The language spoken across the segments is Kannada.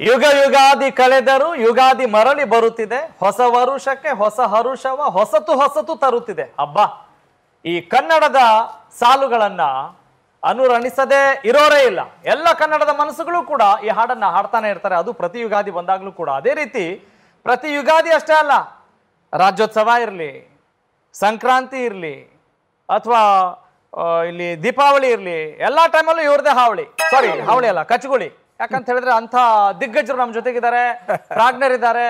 ಯುಗ ಯುಗಾದಿ ಕಳೆದರು ಯುಗಾದಿ ಮರಳಿ ಬರುತ್ತಿದೆ ಹೊಸ ವರುಷಕ್ಕೆ ಹೊಸ ಹರುಷವ ಹೊಸತು ಹೊಸತು ತರುತ್ತಿದೆ ಅಬ್ಬಾ ಈ ಕನ್ನಡದ ಸಾಲುಗಳನ್ನ ಅನುರಣಿಸದೆ ಇರೋರೇ ಇಲ್ಲ ಎಲ್ಲ ಕನ್ನಡದ ಮನಸ್ಸುಗಳು ಕೂಡ ಈ ಹಾಡನ್ನ ಹಾಡ್ತಾನೆ ಇರ್ತಾರೆ ಅದು ಪ್ರತಿ ಯುಗಾದಿ ಬಂದಾಗ್ಲೂ ಕೂಡ ಅದೇ ರೀತಿ ಪ್ರತಿ ಯುಗಾದಿ ಅಷ್ಟೇ ಅಲ್ಲ ರಾಜ್ಯೋತ್ಸವ ಇರಲಿ ಸಂಕ್ರಾಂತಿ ಇರಲಿ ಅಥವಾ ಇಲ್ಲಿ ದೀಪಾವಳಿ ಇರಲಿ ಎಲ್ಲಾ ಟೈಮಲ್ಲೂ ಇವ್ರದೇ ಹಾವಳಿ ಸಾರಿ ಹಾವಳಿ ಅಲ್ಲ ಕಚ್ಗುಳಿ ಯಾಕಂತ ಹೇಳಿದ್ರೆ ಅಂತ ದಿಗ್ಗಜರು ನಮ್ಮ ಜೊತೆಗಿದ್ದಾರೆ ಪ್ರಾಜ್ಞರಿದ್ದಾರೆ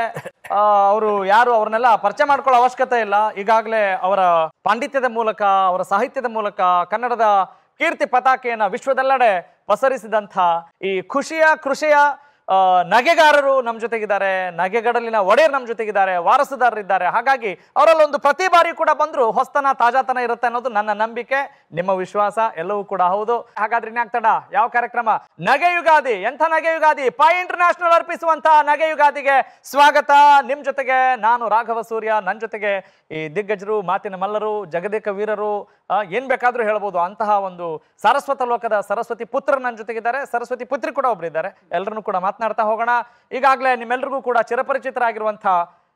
ಅವರು ಯಾರು ಅವ್ರನ್ನೆಲ್ಲ ಪರಿಚಯ ಮಾಡ್ಕೊಳ್ಳೋ ಅವಶ್ಯಕತೆ ಇಲ್ಲ ಈಗಾಗಲೇ ಅವರ ಪಾಂಡಿತ್ಯದ ಮೂಲಕ ಅವರ ಸಾಹಿತ್ಯದ ಮೂಲಕ ಕನ್ನಡದ ಕೀರ್ತಿ ಪತಾಕೆಯನ್ನ ವಿಶ್ವದೆಲ್ಲೆಡೆ ಪಸರಿಸಿದಂಥ ಈ ಖುಷಿಯ ಕೃಷಿಯ ಆ, ನಗೆಗಾರರು ನಮ್ಮ ಜೊತೆಗಿದ್ದಾರೆ ನಗೆಗಡಲಿನ ಒಡೆಯರ್ ನಮ್ಮ ಜೊತೆಗಿದ್ದಾರೆ ವಾರಸುದಾರರಿದ್ದಾರೆ ಹಾಗಾಗಿ ಅವರಲ್ಲಿ ಒಂದು ಪ್ರತಿ ಬಾರಿ ಕೂಡ ಬಂದ್ರು ಹೊಸ್ತನ ತಾಜಾತನ ಇರುತ್ತೆ ಅನ್ನೋದು ನನ್ನ ನಂಬಿಕೆ ನಿಮ್ಮ ವಿಶ್ವಾಸ ಎಲ್ಲವೂ ಕೂಡ ಹೌದು ಹಾಗಾದ್ರೆ ಇನ್ಯಾಕ್ತಡ ಯಾವ ಕಾರ್ಯಕ್ರಮ ನಗೆ ಯುಗಾದಿ ಎಂಥ ನಗೆ ಯುಗಾದಿ ಪೈ ಇಂಟರ್ನ್ಯಾಷನಲ್ ಅರ್ಪಿಸುವಂತ ನಗೆ ಯುಗಾದಿಗೆ ಸ್ವಾಗತ ನಿಮ್ ಜೊತೆಗೆ ನಾನು ರಾಘವ ಸೂರ್ಯ ನನ್ನ ಜೊತೆಗೆ ಈ ದಿಗ್ಗಜರು ಮಾತಿನ ಮಲ್ಲರು ಜಗದೇಕ ವೀರರು ಆ, ಏನ್ ಬೇಕಾದ್ರೂ ಹೇಳ್ಬೋದು ಅಂತಹ ಒಂದು ಸಾರಸ್ವತ ಲೋಕದ ಸರಸ್ವತಿ ಪುತ್ರ ನನ್ನ ಜೊತೆಗಿದ್ದಾರೆ ಸರಸ್ವತಿ ಪುತ್ರಿ ಕೂಡ ಒಬ್ರಿದ್ದಾರೆ ಎಲ್ಲರನ್ನು ಕೂಡ ಮಾತನಾಡ್ತಾ ಹೋಗೋಣ ಈಗಾಗಲೇ ನಿಮ್ಮೆಲ್ರಿಗೂ ಕೂಡ ಚಿರಪರಿಚಿತರಾಗಿರುವಂತಹ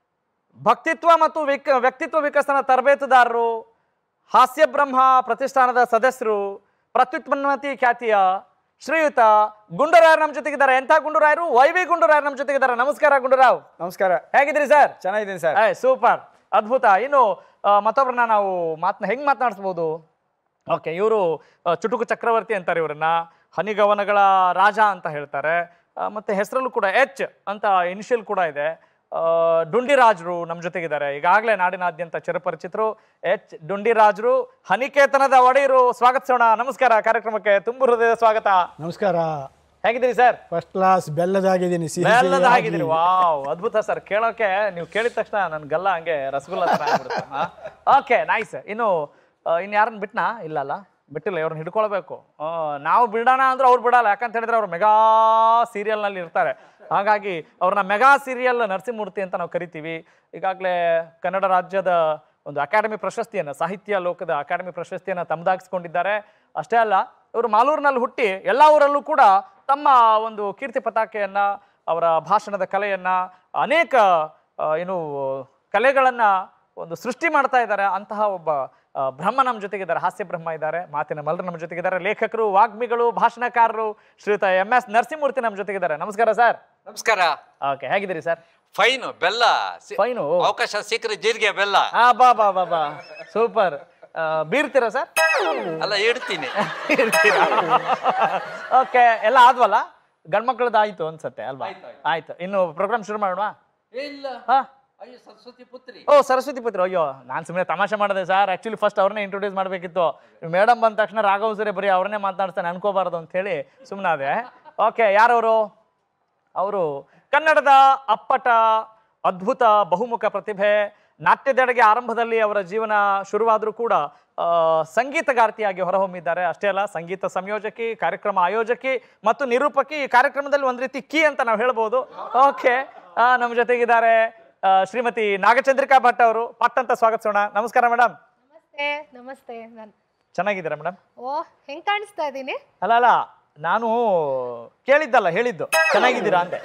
ಭಕ್ತಿತ್ವ ಮತ್ತು ವಿಕ ವ್ಯಕ್ತಿತ್ವ ವಿಕಸನ ತರಬೇತುದಾರರು ಹಾಸ್ಯ ಬ್ರಹ್ಮ ಪ್ರತಿಷ್ಠಾನದ ಸದಸ್ಯರು ಪ್ರತ್ಯುತ್ಪನ್ನತಿ ಖ್ಯಾತಿಯ ಶ್ರೀಯುತ ಗುಂಡೂರಾಯರ್ ನಮ್ಮ ಜೊತೆಗಿದ್ದಾರೆ ಎಂಥ ಗುಂಡೂರಾಯರು ವೈ ವಿ ಗುಂಡೂರಾಯರ್ ನಮ್ಮ ಜೊತೆಗಿದ್ದಾರೆ ನಮಸ್ಕಾರ ಗುಂಡೂರಾವ್ ನಮಸ್ಕಾರ ಹೇಗಿದ್ರಿ ಸರ್ ಚೆನ್ನಾಗಿದ್ದೀನಿ ಸರ್ ಏ ಸೂಪರ್ ಅದ್ಭುತ ಇನ್ನು ಆ, ಮತ್ತೊಬ್ರನ್ನ ನಾವು ಮಾತನ್ನ ಹೆಂಗ್ ಮಾತನಾಡಿಸ್ಬೋದು ಓಕೆ ಇವರು ಚುಟುಕು ಚಕ್ರವರ್ತಿ ಅಂತಾರೆ ಇವರನ್ನ ಹನಿಗವನಗಳ ರಾಜ ಅಂತ ಹೇಳ್ತಾರೆ ಆ, ಮತ್ತೆ ಹೆಸರಲ್ಲೂ ಕೂಡ ಎಚ್ ಅಂತ ಇನಿಷಿಯಲ್ ಕೂಡ ಇದೆ ಆ, ಡುಂಡಿರಾಜ್ರು ನಮ್ಮ ಜೊತೆಗಿದ್ದಾರೆ ಈಗಾಗಲೇ ನಾಡಿನಾದ್ಯಂತ ಚಿರಪರಿಚಿತರು ಎಚ್ ಡುಂಡಿರಾಜ್ರು ಹನಿಕೇತನದ ಒಡೆಯರು ಸ್ವಾಗತಿಸೋಣ ನಮಸ್ಕಾರ ಕಾರ್ಯಕ್ರಮಕ್ಕೆ ತುಂಬು ಹೃದಯದ ಸ್ವಾಗತ ನಮಸ್ಕಾರ ಹೇಗಿದ್ದೀರಿ ಸರ್ ಫಸ್ಟ್ ಕ್ಲಾಸ್ ಬೆಲ್ಲದಾಗಿದ್ದೀನಿ ಸಿಹಿ ಬೆಲ್ಲದ ಸಿಹಿಯಾಗಿ. ಹಾಗಿದ್ದೀರಿ ವಾವ್ ಅದ್ಭುತ ಸರ್ ಕೇಳೋಕೆ ನೀವು ಕೇಳಿದ ತಕ್ಷಣ ನನ್ ಗಲ್ಲ ಹಂಗೆ ರಸಗುಲ್ಲ ತರ ಓಕೆ ನೈಸ್ ಇನ್ನು ಆ, ಇನ್ ಯಾರನ್ನ ಬಿಟ್ನಾ ಇಲ್ಲ ಅಲ್ಲ ಬಿಟ್ಟಿಲ್ಲ ಇವ್ರನ್ನ ಹಿಡ್ಕೊಳ್ಬೇಕು ಆ, ನಾವು ಬಿಡೋಣ ಅಂದ್ರೆ ಅವ್ರು ಬಿಡಲ್ಲ ಯಾಕಂತ ಹೇಳಿದ್ರೆ ಅವ್ರು ಮೆಗಾ ಸೀರಿಯಲ್ ನಲ್ಲಿ ಇರ್ತಾರೆ ಹಾಗಾಗಿ ಅವ್ರನ್ನ ಮೆಗಾ ಸೀರಿಯಲ್ ನರಸಿಂಹಮೂರ್ತಿ ಅಂತ ನಾವು ಕರಿತೀವಿ ಈಗಾಗಲೇ ಕನ್ನಡ ರಾಜ್ಯದ ಒಂದು ಅಕಾಡೆಮಿ ಪ್ರಶಸ್ತಿಯನ್ನ ಸಾಹಿತ್ಯ ಲೋಕದ ಅಕಾಡೆಮಿ ಪ್ರಶಸ್ತಿಯನ್ನ ತಮ್ಮದಾಗಿಸ್ಕೊಂಡಿದ್ದಾರೆ ಅಷ್ಟೇ ಅಲ್ಲ ಇವರು ಮಾಲೂರಿನಲ್ಲಿ ಹುಟ್ಟಿ ಎಲ್ಲ ಊರಲ್ಲೂ ಕೂಡ ತಮ್ಮ ಒಂದು ಕೀರ್ತಿ ಪತಾಕೆಯನ್ನ ಅವರ ಭಾಷಣದ ಕಲೆಯನ್ನ ಅನೇಕ ಆ, ಏನು ಕಲೆಗಳನ್ನ ಒಂದು ಸೃಷ್ಟಿ ಮಾಡ್ತಾ ಇದ್ದಾರೆ ಅಂತಹ ಒಬ್ಬ ಆ, ಬ್ರಹ್ಮ ನಮ್ಮ ಜೊತೆಗಿದ್ದಾರೆ ಹಾಸ್ಯ ಬ್ರಹ್ಮ ಇದ್ದಾರೆ ಮಾತಿನ ಮಲ್ಲರು ನಮ್ಮ ಜೊತೆಗಿದ್ದಾರೆ ಲೇಖಕರು ವಾಗ್ಮಿಗಳು ಭಾಷಣಕಾರರು ಶ್ರೀಯುತ ಎಂ ಎಸ್ ನರಸಿಂಹಮೂರ್ತಿ ನಮ್ಮ ಜೊತೆಗಿದ್ದಾರೆ ನಮಸ್ಕಾರ ಸರ್ ನಮಸ್ಕಾರ ಓಕೆ ಹೇಗಿದ್ದೀರಿ ಸರ್ ಫೈನು ಬೆಲ್ಲ ಸಿ- ಫೈನು ಅವಕಾಶ ಸಿಕ್ಕರೆ ಜೀರಿಗೆ ಬೆಲ್ಲ ಹಾ ಬಾ ಬಾ ಬಾ ಬಾ ಸೂಪರ್ ಬೀರ್ತೀರಾ ಸರ್ ಅಲ್ಲ ಇಡ್ತೀನಿ ಓಕೆ ಎಲ್ಲ ಆದ್ವಲ್ಲ ಗಂಡ್ಮಕ್ಳದ್ದು ಆಯ್ತು ಅನ್ಸತ್ತೆ ಅಲ್ವಾ ಆಯ್ತು ಇನ್ನು ಪ್ರೋಗ್ರಾಮ್ ಶುರು ಮಾಡೋಣ ಇಲ್ಲ ಹಾ ಅಯ್ಯೋ ಸರಸ್ವತಿ ಪುತ್ರಿ ಓ ಸರಸ್ವತಿ ಪುತ್ರ ಅಯ್ಯೋ ನಾನು ಸುಮ್ಮನೆ ತಮಾಷೆ ಮಾಡಿದೆ ಸರ್ ಆಕ್ಚುಲಿ ಫಸ್ಟ್ ಅವ್ರನ್ನೇ ಇಂಟ್ರೊಡ್ಯೂಸ್ ಮಾಡಬೇಕಿತ್ತು ಮೇಡಮ್ ಬಂದ ತಕ್ಷಣ ರಾಘವ್ ಸರಿ ಬರೀ ಅವ್ರನ್ನೇ ಮಾತನಾಡ್ತಾನೆ ಅನ್ಕೋಬಾರ್ದು ಅಂತ ಹೇಳಿ ಸುಮ್ಮನಾದೆ ಓಕೆ ಯಾರವರು ಅವರು ಕನ್ನಡದ ಅಪ್ಪಟ ಅದ್ಭುತ ಬಹುಮುಖ ಪ್ರತಿಭೆ ನಾಟ್ಯದೆಡೆಗೆ ಆರಂಭದಲ್ಲಿ ಅವರ ಜೀವನ ಶುರುವಾದರೂ ಕೂಡ ಆ, ಸಂಗೀತಗಾರ್ತಿಯಾಗಿ ಹೊರಹೊಮ್ಮಿದ್ದಾರೆ ಅಷ್ಟೇ ಅಲ್ಲ ಸಂಗೀತ ಸಂಯೋಜಕಿ ಕಾರ್ಯಕ್ರಮ ಆಯೋಜಕಿ ಮತ್ತು ನಿರೂಪಕಿ ಈ ಕಾರ್ಯಕ್ರಮದಲ್ಲಿ ಒಂದು ರೀತಿ ಕೀ ಅಂತ ನಾವು ಹೇಳ್ಬೋದು ಓಕೆ ನಮ್ಮ ಜೊತೆಗಿದ್ದಾರೆ ಆ, ಶ್ರೀಮತಿ ನಾಗಚಂದ್ರಿಕಾ ಭಟ್ ಅವರು ಪಟ್ ಅಂತ ಸ್ವಾಗತಿಸೋಣ ನಮಸ್ಕಾರ ಮೇಡಮ್ ನಮಸ್ತೆ ನಮಸ್ತೆ ನಾನು ಚೆನ್ನಾಗಿದ್ದೀರಾ ಮೇಡಮ್ ಓ ಹೆಂಗ್ ಕಾಣಿಸ್ತಾ ಇದ್ದೀನಿ ಅಲ್ಲ ಅಲ್ಲ ನಾನು ಕೇಳಿದ್ದಲ್ಲ ಹೇಳಿದ್ದು ಚೆನ್ನಾಗಿದ್ದೀರಾ ಅಂತೆ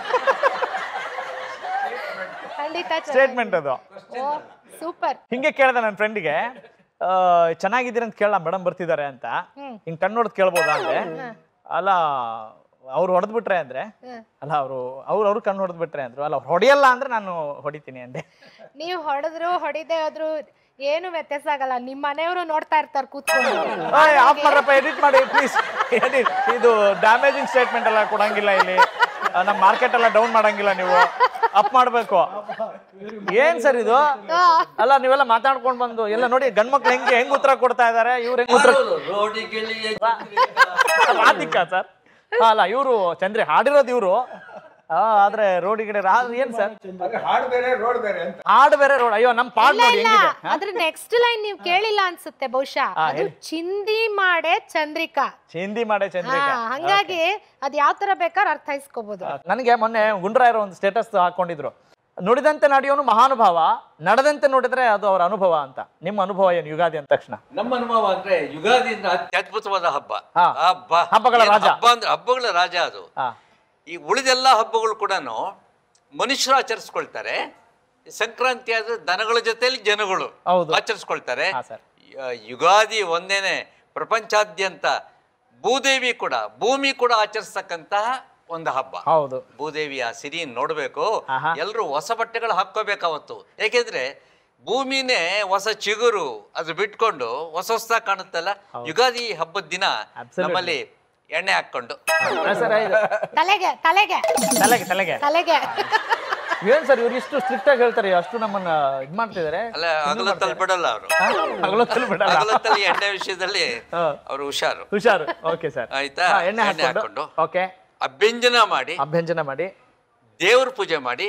ಖಂಡಿತ ಸ್ಟೇಟ್ಮೆಂಟ್ ಅದು ಓ ಸೂಪರ್ ಹಿಂಗೆ ಕೇಳ್ದೆ ನನ್ನ ಫ್ರೆಂಡಿಗೆ ಚೆನ್ನಾಗಿದ್ದೀರ ಅಂತ ಕೇಳ ಮೇಡಮ್ ಬರ್ತಿದ್ದಾರೆ ಅಂತ ಹ್ಮ್. ಹಿಂಗ್ ಕಣ್ಣೊಡ್ದು ಕೇಳ್ಬೋದಾ ಅಂದ್ರೆ ಅಲ್ಲ ಅವ್ರು ಹೊಡೆದ್ಬಿಟ್ರೆ ಅಂದ್ರೆ ಹ್ಮ್. ಅಲ್ಲ ಅವರು ಅವ್ರು ಅವ್ರು ಕಣ್ಣು ಹೊಡೆದ್ಬಿಟ್ರೆ ಅಂದ್ರು ಅಲ್ಲ ಅವ್ರು ಹೊಡೆಯಲ್ಲ ಅಂದ್ರೆ ನಾನು ಹೊಡಿತೀನಿ ಅಂದೆ ನೀವು ಹೊಡೆದ್ರು ಹೊಡಿದೆ ಹೋದ್ರು ಏನು ವ್ಯತ್ಯಾಸ ಆಗಲ್ಲ ನಿಮ್ಮ ಮನೆಯವರು ನೋಡ್ತಾ ಇರ್ತಾರೆ ಕೂತ್ಕೊಂಡು ಆಫ್ ಮಾಡ್ರಪ್ಪ ಎಡಿಟ್ ಮಾಡಿ ಪ್ಲೀಸ್ ಎಡಿಟ್ ಇದು ಡ್ಯಾಮೇಜಿಂಗ್ ಸ್ಟೇಟ್ಮೆಂಟ್ ಎಲ್ಲ ಕೊಡಂಗಿಲ್ಲ ಇಲ್ಲಿ ಆ, ನಮ್ಮ ಮಾರ್ಕೆಟ್ ಎಲ್ಲ ಡೌನ್ ಮಾಡಂಗಿಲ್ಲ ನೀವು ಅಪ್ ಮಾಡ್ಬೇಕು ಏನ್ ಸರ್ ಇದು ಅಲ್ಲ ನೀವೆಲ್ಲ ಮಾತಾಡ್ಕೊಂಡ್ ಬಂದು ಎಲ್ಲ ನೋಡಿ ಗಂಡ್ಮಕ್ಳು ಹೆಂಗೆ ಹೆಂಗ್ ಉತ್ತರ ಕೊಡ್ತಾ ಇದಾರೆ ಇವ್ರು ಹೆಂಗ್ ಉತ್ತರ ರೋಡಿಗಳಿಗೆ ರಾಧಿಕಾ ಸರ್ ಅಲ್ಲ ಇವರು ಚಂದ್ರಿ ಹಾಡಿರೋದು ಇವರು ಆದ್ರೆ ರೋಡಿಗೆ ರಾ ಏನ್ ಸರ್ ಹಾಡು ಬೇರೆ ರೋಡ್ ಬೇರೆ ಅಂತ ಹಾಡು ಬೇರೆ ರೋಡ್ ಅಯ್ಯೋ ನಮ್ ಪಾಡ್ ನೋಡಿ ಇಲ್ಲ ಹೆಂಗಿದೆ ಅದ್ರ ನೆಕ್ಸ್ಟ್ ಲೈನ್ ನೀವು ಕೇಳಿಲ್ಲ ಅನ್ಸುತ್ತೆ ಬಹುಶಃ ಅದು ಚಿಂದಿ ಮಾಡೆ ಚಂದ್ರಿಕಾ ಚಿಂದಿ ಮಾಡೆ ಹಾ ಚಂದ್ರಿಕಾ ಹಂಗಾಗಿ ಅದ್ ಯಾವ ತರ ಬೇಕಾದ್ರೆ ಅರ್ಥೈಸ್ಕೋಬಹುದು ನನಗೆ ಮೊನ್ನೆ ಗುಂಡ್ರಾಯರು ಒಂದು ಸ್ಟೇಟಸ್ ಹಾಕೊಂಡಿದ್ರು ನುಡಿದಂತೆ ನಡೆಯೋನು ಮಹಾನುಭಾವ ನಡೆದಂತೆ ನೋಡಿದ್ರೆ ಅದು ಅವರ ಅನುಭವ ಅಂತ ನಿಮ್ಮ ಅನುಭವ ಏನು ಯುಗಾದಿ ಅಂದ ತಕ್ಷಣ ನಮ್ಮ ಅನುಭವ ಅಂದ್ರೆ ಯುಗಾದಿ ಅಂದ್ರೆ ಅತ್ಯದ್ಭುತವಾದ ಹಬ್ಬ ಹಾ. ಹಬ್ಬ ಹಬ್ಬಗಳ ಏನ್ ರಾಜ. ಹಬ್ಬ ಅಂದ್ರೆ ಹಬ್ಬಗಳ ರಾಜ ಅದು ಹಾ ಈ ಉಳಿದೆಲ್ಲ ಹಬ್ಬಗಳು ಕೂಡ ಮನುಷ್ಯರು ಆಚರಿಸ್ಕೊಳ್ತಾರೆ ಈ ಸಂಕ್ರಾಂತಿ ಆದ್ರೆ ದನಗಳ ಜೊತೆಲಿ ಜನಗಳು ಹೌದು. ಆಚರಿಸ್ಕೊಳ್ತಾರೆ ಹಾ, ಸರ್. ಯ- ಯುಗಾದಿ ಒಂದೇನೆ ಪ್ರಪಂಚಾದ್ಯಂತ ಭೂದೇವಿ ಕೂಡ ಭೂಮಿ ಕೂಡ ಆಚರಿಸ್ತಕ್ಕಂತಹ ಒಂದು ಹಬ್ಬ ಹೌದು ಭೂದೇವಿಯ ಸಿರಿ ನೋಡ್ಬೇಕು ಆಹಾ. ಎಲ್ಲರೂ ಹೊಸ ಬಟ್ಟೆಗಳು ಹಾಕೋಬೇಕು ಅವತ್ತು ಯಾಕೆಂದ್ರೆ ಭೂಮಿನೇ ಹೊಸ ಚಿಗುರು ಅದು ಬಿಟ್ಕೊಂಡು ಹೊಸ ಹೊಸದಾಗಿ ಕಾಣುತ್ತಲ್ಲ ಯುಗಾದಿ ಹಬ್ಬದ ದಿನ Absolutely. ನಮ್ಮಲ್ಲಿ ಎಣ್ಣೆ ಹಾಕೊಂಡು ಹಾ, ಸರ್ ಇದು ತಲೆಗೆ ತಲೆಗೆ ತಲೆಗೆ ತಲೆಗೆ ತಲೆಗೆ ಏನ್ ಸರ್ ಇವ್ರು ಇಷ್ಟು ಸ್ಟ್ರಿಕ್ಟ್ ಆಗಿ ಹೇಳ್ತಾರೆ ಅಷ್ಟು ನಮ್ಮನ್ನ ಇದ್ ಮಾಡ್ತಿದ್ದಾರೆ ಅಲ್ಲ ಹಗಲತ್ತಲ್ಲಿ ಬಿಡಲ್ಲ ಅವರು ಹಗಲೊತ್ತಲ್ಲಿ ಬಿಡಲ್ಲ ಹಗಲತ್ತಲ್ಲಿ ಎಣ್ಣೆ ವಿಷಯದಲ್ಲಿ ಹಾ. ಅವರು ಹುಷಾರು ಹುಷಾರು ಓಕೆ ಸರ್ ಆಯ್ತಾ? ಹಾ, ಎಣ್ಣೆ ಎಣ್ಣೆ ಹಾಕೊಂಡು ಹಾಕೊಂಡು. ಓಕೆ ಅಭ್ಯಂಜನ ಮಾಡಿ ಅಭ್ಯಂಜನ ಮಾಡಿ ದೇವ್ರ ಪೂಜೆ ಮಾಡಿ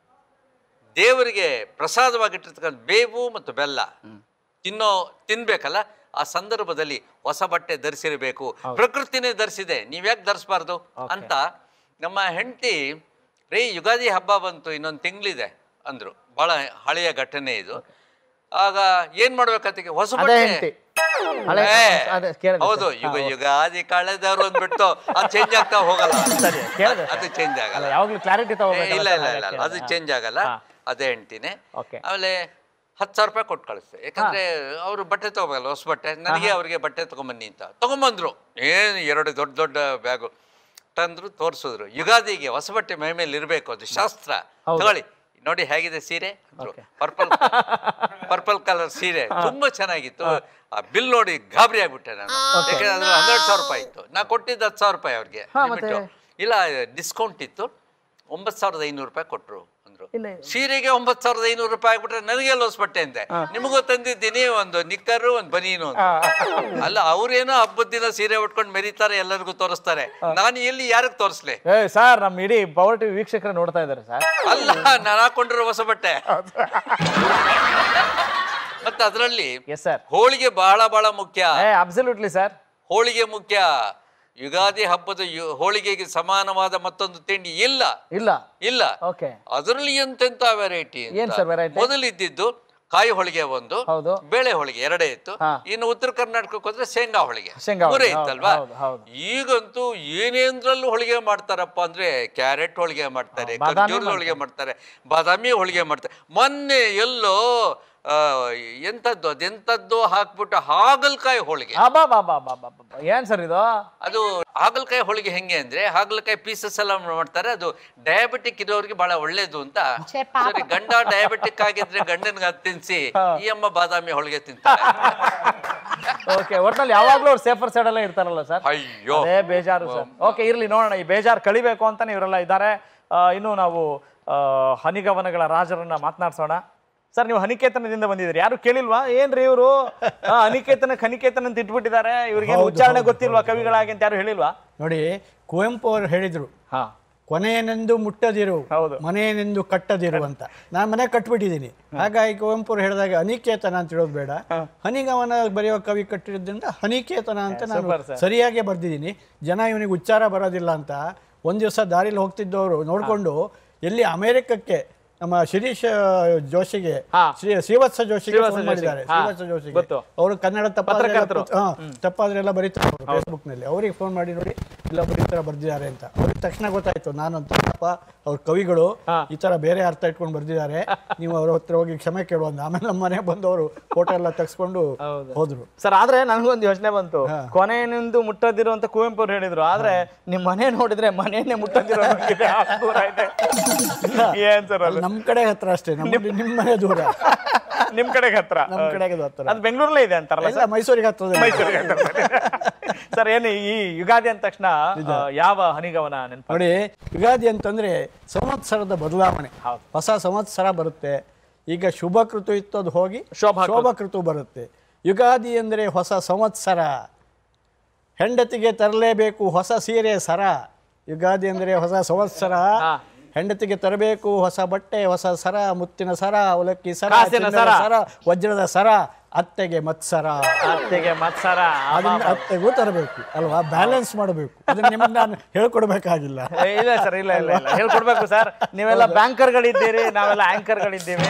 ದೇವರಿಗೆ ಪ್ರಸಾದವಾಗಿಟ್ಟಿರ್ತಕ್ಕಂಥ ಬೇವು ಮತ್ತು ಬೆಲ್ಲ ತಿನ್ನೋ ತಿನ್ಬೇಕಲ್ಲ ಆ ಸಂದರ್ಭದಲ್ಲಿ ಹೊಸ ಬಟ್ಟೆ ಧರಿಸಿರಬೇಕು ಪ್ರಕೃತಿನೇ ಧರಿಸಿದೆ ನೀವ್ಯಾಕೆ ಧರಿಸಬಾರ್ದು ಅಂತ ನಮ್ಮ ಹೆಂಡತಿ ರೇ ಯುಗಾದಿ ಹಬ್ಬ ಬಂತು ಇನ್ನೊಂದು ತಿಂಗಳಿದೆ ಅಂದ್ರು ಬಹಳ ಹಳೆಯ ಘಟನೆ ಇದು ಆಗ ಏನ್ ಮಾಡ್ಬೇಕಂತ ಹೊಸ ಅದೇ ಬಟ್ಟೆ ಹೆಂಡತಿ ಹಳೆ ಏ, ಅದೇ ಕೇಳಿದೆ ಹೌದು ಸರ್. ಯುಗ ಯುಗಾದಿ ಕಳೆದವ್ರು ಅಂದ್ಬಿಟ್ಟು ಅದು ಚೇಂಜ್ ಆಗ್ತಾ ಹೋಗಲ್ಲ ಸರಿ, ಕೇಳಿದೆ ಅದು ಚೇಂಜ್ ಆಗಲ್ಲ ಅಲ್ಲ ಯಾವಾಗ್ಲೂ ಕ್ಲಾರಿಟಿ ಏ, ತಗೋಬೇಕು ಇಲ್ಲ ಇಲ್ಲ ಇಲ್ಲ ಅದು ಚೇಂಜ್ ಆಗಲ್ಲ ಹಾ. ಅದೇ ಹೆಂಡ್ತಿನೇ ಓಕೆ ಆಮೇಲೆ ಹತ್ತು ಸಾವಿರ ರೂಪಾಯಿ ಕೊಟ್ಟು ಕಳಿಸ್ತೆ ಯಾಕಂದ್ರೆ ಅವರು ಬಟ್ಟೆ ತಗೋಬೇಕಲ್ಲ ಹೊಸ ಬಟ್ಟೆ ನನಗೆ ಅವರಿಗೆ ಬಟ್ಟೆ ತಗೊಂಬನ್ನಿ ಅಂತ ತಗೊಂಬಂದ್ರು ಏನು ಎರಡು ದೊಡ್ಡ ದೊಡ್ಡ ಬ್ಯಾಗು ತಂದ್ರು ತೋರಿಸಿದ್ರು ಯುಗಾದಿಗೆ ಹೊಸ ಬಟ್ಟೆ ಮೈ ಮೇಲೆ ಇರಬೇಕು ಅದು ಶಾಸ್ತ್ರ ಹೌದು. ತಗೊಳ್ಳಿ ನೋಡಿ ಹೇಗಿದೆ ಸೀರೆ ಪರ್ಪಲ್ ಪರ್ಪಲ್ ಕಲರ್ ಸೀರೆ ತುಂಬಾ ಚೆನ್ನಾಗಿತ್ತು ಆ ಬಿಲ್ ನೋಡಿ ಗಾಬರಿ ಆಗ್ಬಿಟ್ಟೆ ನಾನು ಯಾಕಂದ್ರೆ ಅದು ಹನ್ನೆರಡು ಸಾವಿರ ರೂಪಾಯಿ ಇತ್ತು ನಾ ಕೊಟ್ಟಿದ್ದು ಹತ್ತು ಸಾವಿರ ರೂಪಾಯಿ ಅವ್ರಿಗೆ ಹಾ, limit. ಮತ್ತೆ? ಇಲ್ಲ ಡಿಸ್ಕೌಂಟ್ ಇತ್ತು ಒಂಬತ್ತು ಸಾವಿರದ ಐನೂರು ರೂಪಾಯಿ ಕೊಟ್ರು ಅಂದ್ರು ಇಲ್ಲ ಸೀರೆಗೆ ಒಂಬತ್ತು ಸಾವಿರದ ಐನೂರು ರೂಪಾಯಿ ಆಗ್ಬಿಟ್ರೆ ನನಗೆ ಲೋಸ್ ಬಟ್ಟೆ ಅಂತೆ ನಿಮಗೂ ತಂದಿದ್ದೀನಿ ಒಂದು ನಿಕ್ಕರು ಒಂದು ಬನೀನು ಅಂತ ಅಲ್ಲ ಅವ್ರೇನೋ ಹಬ್ಬದ ದಿನ ಸೀರೆ ಉಟ್ಕೊಂಡು ಮೆರೀತಾರೆ ಎಲ್ಲರಿಗೂ ತೋರಿಸ್ತಾರೆ ನಾನು ಎಲ್ಲಿ ಯಾರಿಗೆ ತೋರಿಸ್ಲಿ ಏ ಸರ್ ನಮ್ಮ ಇಡೀ ಪವರ್ ಟಿವಿ ವೀಕ್ಷಕರು ನೋಡ್ತಾ ಇದ್ದಾರೆ ಸರ್ ಅಲ್ಲ ನಾನು ಹಾಕೊಂಡಿರೋ ಹೊಸ ಬಟ್ಟೆ ಮತ್ತೆ ಅದರಲ್ಲಿ ಎಸ್ ಸರ್ ಹೋಳಿಗೆ ಬಹಳ ಬಹಳ ಮುಖ್ಯ ಏ ಅಬ್ಸಲ್ಯೂಟ್ಲಿ ಸರ್ ಹೋಳಿಗೆ ಮುಖ್ಯ ಯುಗಾದಿ ಹಬ್ಬದ ಯು- ಹೋಳಿಗೆಗೆ ಸಮಾನವಾದ ಮತ್ತೊಂದು ತಿಂಡಿ ಇಲ್ಲ ಇಲ್ಲ ಇಲ್ಲ ಓಕೆ ಅದರಲ್ಲಿ ಎಂತೆಂತ ವೆರೈಟಿ ಏನ್ sir variety? ಮೊದಲು ಇದ್ದಿದ್ದು ಕಾಯಿ ಹೋಳಿಗೆ ಒಂದು ಹೌದು. ಬೇಳೆ ಹೋಳಿಗೆ ಎರಡೇ ಇತ್ತು ಹಾ. ಇನ್ನು ಉತ್ತರ ಕರ್ನಾಟಕಕ್ಕೆ ಹೋದ್ರೆ ಶೇಂಗಾ ಹೋಳಿಗೆ ಶೇಂಗಾ ಮೂರೇ ಹೋಳಿಗೆ, ಹೌದು, ಇತ್ತಲ್ವಾ ಹೌದು, ಹೌದು. ಈಗಂತೂ ಏನೇಂದ್ರಲ್ಲೂ ಹೋಳಿಗೆ ಮಾಡ್ತಾರಪ್ಪ ಅಂದ್ರೆ ಕ್ಯಾರೆಟ್ ಹೋಳಿಗೆ ಮಾಡ್ತಾರೆ ಬಾದಾಮಿ ಖರ್ಜೂರದ ಹೋಳಿಗೆ ಮಾಡ್ತಾರೆ ಬಾದಾಮಿ ಹೋಳಿಗೆ ಮಾಡ್ತಾರೆ ಮೊನ್ನೆ ಎಲ್ಲೋ ಆ, ಎಂತದ್ದು ಅದೆಂತದ್ದು ಹಾಕ್ಬಿಟ್ಟು ಹಾಗಲಕಾಯಿ ಹೋಳಿಗೆ ಅಬಾ ಬಾ ಬಾ ಬಾ ಬಾ ಬಾ. ಏನ್ ಸರ್ ಇದು ಅದು ಹಾಗಲಕಾಯಿ ಹೋಳಿಗೆ ಹೆಂಗೆ ಅಂದ್ರೆ ಹಾಗಲಕಾಯಿ ಪೀಸಸ್ ಎಲ್ಲ ಮಾಡ್ತಾರೆ ಅದು ಡಯಾಬಿಟಿಕ್ ಇರೋರಿಗೆ ಬಹಳ ಒಳ್ಳೇದು ಅಂತ ಛೇ, ಪಾಪ. ಸರಿ ಗಂಡ ಡಯಾಬಿಟಿಕ್ ಆಗಿದ್ರೆ ಗಂಡನ್ಗೆ ಅದು ತಿನ್ಸಿ ಈ ಅಮ್ಮ ಬಾದಾಮಿ ಹೋಳಿಗೆ ತಿಂತಾರೆ ಓಕೆ ಒಟ್ನಲ್ಲಿ ಯಾವಾಗ್ಲೂ ಅವ್ರು ಸೇಫರ್ ಸೈಡ್ ಎಲ್ಲ ಇರ್ತಾರಲ್ಲ ಸರ್ ಅಯ್ಯೋ ಅದೇ ಬೇಜಾರು ಸರ್ ಓಕೆ ಇರ್ಲಿ ನೋಡೋಣ ಈ ಬೇಜಾರು ಕಳಿಬೇಕು ಅಂತಾನೆ ಇವರೆಲ್ಲ ಇದ್ದಾರೆ ಆ, ಇನ್ನು ನಾವು ಆ, ಹನಿಗವನಗಳ ರಾಜರನ್ನ ಮಾತನಾಡ್ಸೋಣ ಸರ್ ನೀವು ಹನಿಕೇತನದಿಂದ ಬಂದಿದ್ದೀರಿ ಯಾರು ಕೇಳಿಲ್ವಾ ಏನ್ರಿ ಇವರು ಹನಿಕೇತನ ಹನಿಕೇತನ ಅಂತ ಇಟ್ಬಿಟ್ಟಿದ್ದಾರೆ ಇವ್ರಿಗೆ ಹೌದು, ಉಚ್ಚಾರಣೆ ಹೌದು, ಗೊತ್ತಿಲ್ವಾ ಕವಿಗಳಾಗಿ ಅಂತ ಯಾರು ಹೇಳಿಲ್ವಾ ನೋಡಿ ಕುವೆಂಪು ಅವರು ಹೇಳಿದ್ರು ಹಾ ಕೊನೆಯನೆಂದು ಮುಟ್ಟದಿರು ಹೌದು. ಮನೆಯನೆಂದು ಕಟ್ಟದಿರು ಅಂತ ನಾನು ಮನೆ ಕಟ್ಬಿಟ್ಟಿದ್ದೀನಿ ಹಾಗಾಗಿ ಕುವೆಂಪು ಅವರು ಹೇಳಿದಾಗ ಅನಿಕೇತನ ಅಂತ ಹೇಳೋದು ಬೇಡ ಹನಿಗವನ ಬರೆಯುವ ಕವಿ ಕಟ್ಟಿರೋದ್ರಿಂದ ಹನಿಕೇತನ ಅಂತ ನಾನು super, sir. ಸರಿಯಾಗಿ ಬರ್ದಿದ್ದೀನಿ ಜನ ಇವನಿಗೆ ಉಚ್ಚಾರ ಬರೋದಿಲ್ಲ ಅಂತ ಒಂದ್ ದಿವಸ ದಾರಿಲಿ ಹೋಗ್ತಿದ್ದವರು ನೋಡ್ಕೊಂಡು ಎಲ್ಲಿ ಅಮೆರಿಕಕ್ಕೆ ನಮ್ಮ ಶಿರೀಶ್ ಜೋಶಿಗೆ ಹಾ. ಶ್ರೀ ಶ್ರೀವತ್ಸ ಜೋಶಿಗೆ ಶ್ರೀವತ್ಸ ಫೋನ್ ಜೋಶಿಗೆ. ಮಾಡಿದ್ದಾರೆ ಹಾ. ಶ್ರೀವತ್ಸ ಜೋಶಿಗೆ ಗೊತ್ತು. ಅವರು ಕನ್ನಡ ತಪ್ಪಾದ್ರೆ ಪತ್ರಕರ್ತರು. ಹಾ ತಪ್ಪಾದ್ರೆ ಎಲ್ಲ ಬರೀತಾರೆ ಫೇಸ್ಬುಕ್ ನಲ್ಲಿ ಅವ್ರಿಗೆ ಫೋನ್ ಮಾಡಿ ನೋಡಿ ಇಲ್ಲೊಬ್ರು ಈ ತರ ಬರ್ದಿದ್ದಾರೆ ಅಂತ ಅವ್ರಿಗೆ ತಕ್ಷಣ ಗೊತ್ತಾಯ್ತು ನಾನು ಅಂತ ಅಪ್ಪ ಅವ್ರ ಕವಿಗಳು ಹಾ. ಈ ತರ ಬೇರೆ ಅರ್ಥ ಇಟ್ಕೊಂಡು ಬರ್ದಿದ್ದಾರೆ ನೀವು ಅವ್ರ ಹತ್ರ ಹೋಗಿ ಕ್ಷಮೆ ಕೇಳು ಅಂದ ಆಮೇಲೆ ನಮ್ಮ ಮನೆಗೆ ಬಂದವರು ಫೋಟೋ ಎಲ್ಲ ತೆಗೆಸ್ಕೊಂಡು ಹೌದು. ಹೋದ್ರು ಸರ್ ಆದ್ರೆ ನನಗೊಂದು ಯೋಚನೆ ಬಂತು ಕೊನೆಯನಿಂದು ಮುಟ್ಟದಿರು ಅಂತ ಕುವೆಂಪು ಅವ್ರು ಹೇಳಿದ್ರು ಆದ್ರೆ ನಿಮ್ ಮನೆ ನೋಡಿದ್ರೆ ಮನೆಯನ್ನೇ ಮುಟ್ಟದಿರೋ ಹಾಗಿದೆ. ಅಷ್ಟ್ ದೂರ ಇದೆ ಏನ್ ಸರ್ ಅದು ನಮ್ ಕಡೆ ಹತ್ರ ಅಷ್ಟೇ ನಮ್ಮ ನಿಮ್ಮ ಮನೆ ದೂರ ನಿಮ್ ಕಡೆಗೆ ಹತ್ರ ನಮ್ ಕಡೆಗೆ ಅದು ಹತ್ರ ಅದು ಬೆಂಗಳೂರಲ್ಲೇ ಇದೆ ಅಂತಾರಲ್ಲ ಎಲ್ಲ ಮೈಸೂರಿಗೆ ಹತ್ರ ಮೈಸೂರಿಗೆ ಸರ್ ಏನು ಈ ಯುಗಾದಿ ಅಂದ ತಕ್ಷಣ ಆ, ಯಾವ ಹನಿಗವನ ನೆನಪು ನೋಡಿ ಯುಗಾದಿ ಅಂತಂದ್ರೆ ಸಂವತ್ಸರದ ಬದಲಾವಣೆ ಹೌದು. ಹೊಸ ಸಂವತ್ಸರ ಬರುತ್ತೆ ಈಗ ಶುಭ ಕೃತು ಇತ್ತು ಅದು ಹೋಗಿ ಶೋಭಾ ಕೃತು. ಶೋಭ ಕೃತು ಬರುತ್ತೆ ಯುಗಾದಿ ಅಂದ್ರೆ ಹೊಸ ಸಂವತ್ಸರ ಹೆಂಡತಿಗೆ ತರಲೇಬೇಕು ಹೊಸ ಸೀರೆ ಸರ ಯುಗಾದಿ ಅಂದ್ರೆ ಹೊಸ ಸಂವತ್ಸರ ಹಾ. ಹೆಂಡತಿಗೆ ತರಬೇಕು ಹೊಸ ಬಟ್ಟೆ ಹೊಸ ಸರ ಮುತ್ತಿನ ಸರ ಅವಲಕ್ಕಿ ಸರ ಕಾಸಿನ ಚಿನ್ನದ ಸರ. ಸರ ವಜ್ರದ ಸರ ಅತ್ತೆಗೆ ಮತ್ಸರ ಅತ್ತೆಗೆ ಮತ್ಸರ ಅದನ್ನ ಅತ್ತೆಗೂ ತರಬೇಕು ಅಲ್ವಾ ಬ್ಯಾಲೆನ್ಸ್ ಮಾಡಬೇಕು ಅದನ್ನ ನಿಮಗೆ ನಾನು ಹೇಳ್ಕೊಡ್ಬೇಕಾಗಿಲ್ಲ ಏ, ಇಲ್ಲ ಸರ್ ಇಲ್ಲ ಇಲ್ಲ ಇಲ್ಲ ಹೇಳ್ಕೊಡ್ಬೇಕು ಸರ್ ನೀವೆಲ್ಲ ಬ್ಯಾಂಕರ್ಗಳಿದ್ದೀರಿ ನಾವೆಲ್ಲ ಆಂಕರ್ಗಳಿದ್ದೀವಿ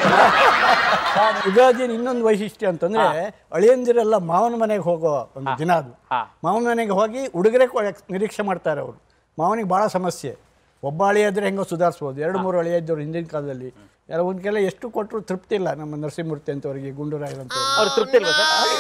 ಯುಗಾದಿ ಇನ್ನೊಂದು ವೈಶಿಷ್ಟ್ಯ ಅಂತಂದ್ರೆ ಅಳಿಯಂದಿರೆಲ್ಲ ಮಾವನ ಮನೆಗೆ ಹೋಗೋ ಒಂದು ದಿನ ಅದು ಹಾ. ಮಾವನ ಮನೆಗೆ ಹೋಗಿ ಉಡುಗೊರೆ ಕೊ- ನಿರೀಕ್ಷೆ ಮಾಡ್ತಾರೆ ಅವರು ಮಾವನಿಗೆ ಭಾಳ ಸಮಸ್ಯೆ ಒಬ್ಬ ಅಳಿಯ ಇದ್ರೆ ಹೆಂಗೋ ಸುಧಾರಿಸ್ಬೋದು ಎರಡು ಮೂರು ಅಳಿಯ ಇದ್ದವ್ರು ಹಿಂದಿನ ಕಾಲದಲ್ಲಿ ಎಲ್ಲ ಒಂದ್ಕೆಲ್ಲ ಎಷ್ಟು ಕೊಟ್ಟರು ತೃಪ್ತಿ ಇಲ್ಲ ನಮ್ಮ ನರಸಿಂಹಮೂರ್ತಿ ಅಂತವರಿಗೆ ಗುಂಡೂರಾಯರಂತ ಅವ್ರು ತೃಪ್ತಿ ಇಲ್ವಾ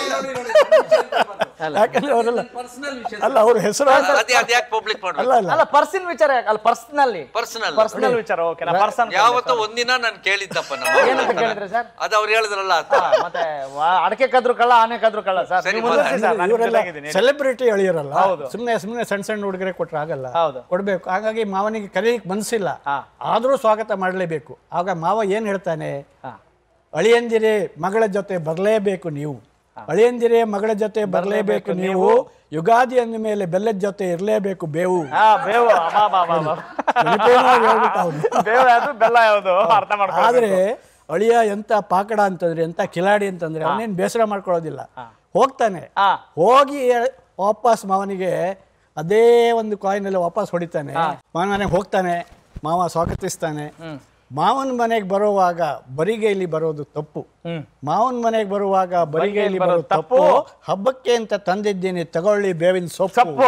ಸರ್ ಯಾಕಂದ್ರೆ ಅವರೆಲ್ಲ ಅಲ್ಲ ಅವ್ರ ಹೆಸರು ಅದೇ ಅದ್ ಯಾಕೆ ಪಬ್ಲಿಕ್ ಅಲ್ಲ ಮಾಡ್ಬೇಕು ಅಲ್ಲ ಅಲ್ಲ ಪರ್ಸನ್ ವಿಚಾರ ಯಾಕೆ? ಅಲ್ಲ ಪರ್ಸನಲ್ಲಿ ಪರ್ಸನಲ್ ಪರ್ಸನಲ್ ವಿಚಾರ ಓಕೆ ನಾ ಪರ್ಸನ್ ಯಾವತ್ತೋ ಒಂದಿನ ನಾನು ಕೇಳಿದ್ದಪ್ಪ ಏನಂತ ನಮ್ಮ ಕೇಳಿದ್ರೆ ಸರ್ ಅದು ಅವ್ರು ಹೇಳಿದ್ರಲ್ಲ ಆತ ಮತ್ತೆ ವಾ- ಅಡಕೆ ಕದ್ರು ಕಳ್ಳ ಆನೆ ಕದ್ರು ಕಳ್ಳ ಸರ್ ಸರಿ, ನೀವು ಮುಂದುವರಿಸಿ ಸರ್, ನಾನು ಇವರೆಲ್ಲ ಜೊತೆಗಿದ್ದೀನಿ. ಸೆಲೆಬ್ರಿಟಿ ಅಳಿಯರಲ್ಲ ಹೌದು. ಸುಮ್ಮನೆ ಸುಮ್ಮನೆ ಸಣ್ಣ ಸಣ್ಣ ಹುಡುಗರೆ ಕೊಟ್ರೆ ಆಗಲ್ಲ ಹೌದು. ಕೊಡ್ಬೇಕು ಹಾಗಾಗಿ ಮಾವನಿಗೆ ಕರೀಲಿಕ್ಕೆ ಮನಸ್ಸಿಲ್ಲ ಹಾ. ಆದರೂ ಸ್ವಾಗತ ಮಾಡಲೇಬೇಕು ಆಗ ಮಾವ ಏನು ಹೇಳ್ತಾನೆ ಹಾ. ಅಳಿಯಂದಿರೆ ಮಗಳ ಜೊತೆ ಬರಲೇಬೇಕು ನೀವು ಅಳಿಯಂದಿರೆ ಮಗಳ ಜೊತೆ ಬರಲೇಬೇಕು ನೀವು ಯುಗಾದಿ ಅಂದ ಮೇಲೆ ಬೆಲ್ಲದ ಜೊತೆ ಇರಲೇಬೇಕು ಬೇವು ಹಾ ಬೇವು ಅಬಾ ಬಾ ಬಾ ಬಾ ನೆನಪೇನಾಗಿ ಹೇಳ್ಬಿಟ್ಟ ಅವ್ನು. ಬೇವು ಯಾವುದು ಬೆಲ್ಲ ಯಾವುದು ಅರ್ಥ ಮಾಡ್ಕೊ ಆದ್ರೆ ಅಳಿಯ ಎಂತ ಪಾಕಡ ಅಂತಂದ್ರೆ ಎಂತ ಕಿಲಾಡಿ ಅಂತಂದ್ರೆ ಅವನೇನು ಬೇಸರ ಮಾಡ್ಕೊಳ್ಳೋದಿಲ್ಲ ಹೋಗ್ತಾನೆ ಹಾ. ಹೋಗಿ ವಾಪಸ್ ಮಾವನಿಗೆ ಅದೇ ಒಂದು ಕಾಯಿನಲ್ಲಿ ವಾಪಸ್ ಹೊಡಿತಾನೆ ಮಾವನ ಮನೆಗೆ ಹೋಗ್ತಾನೆ ಮಾವ ಸ್ವಾಗತಿಸ್ತಾನೆ ಮಾವನ ಮನೆಗೆ ಬರುವಾಗ ಬರಿಗೈಲಿ ಬರೋದು ತಪ್ಪು ಹ್ಮ್. ಮಾವನ ಮನೆಗೆ ಬರುವಾಗ ಬರಿಗೈಲಿ ಬರೋದು ತಪ್ಪು ಹಬ್ಬಕ್ಕೆ ಅಂತ ತಂದಿದ್ದೀನಿ ತಗೊಳ್ಳಿ ಬೇವಿನ ಸೊಪ್ಪು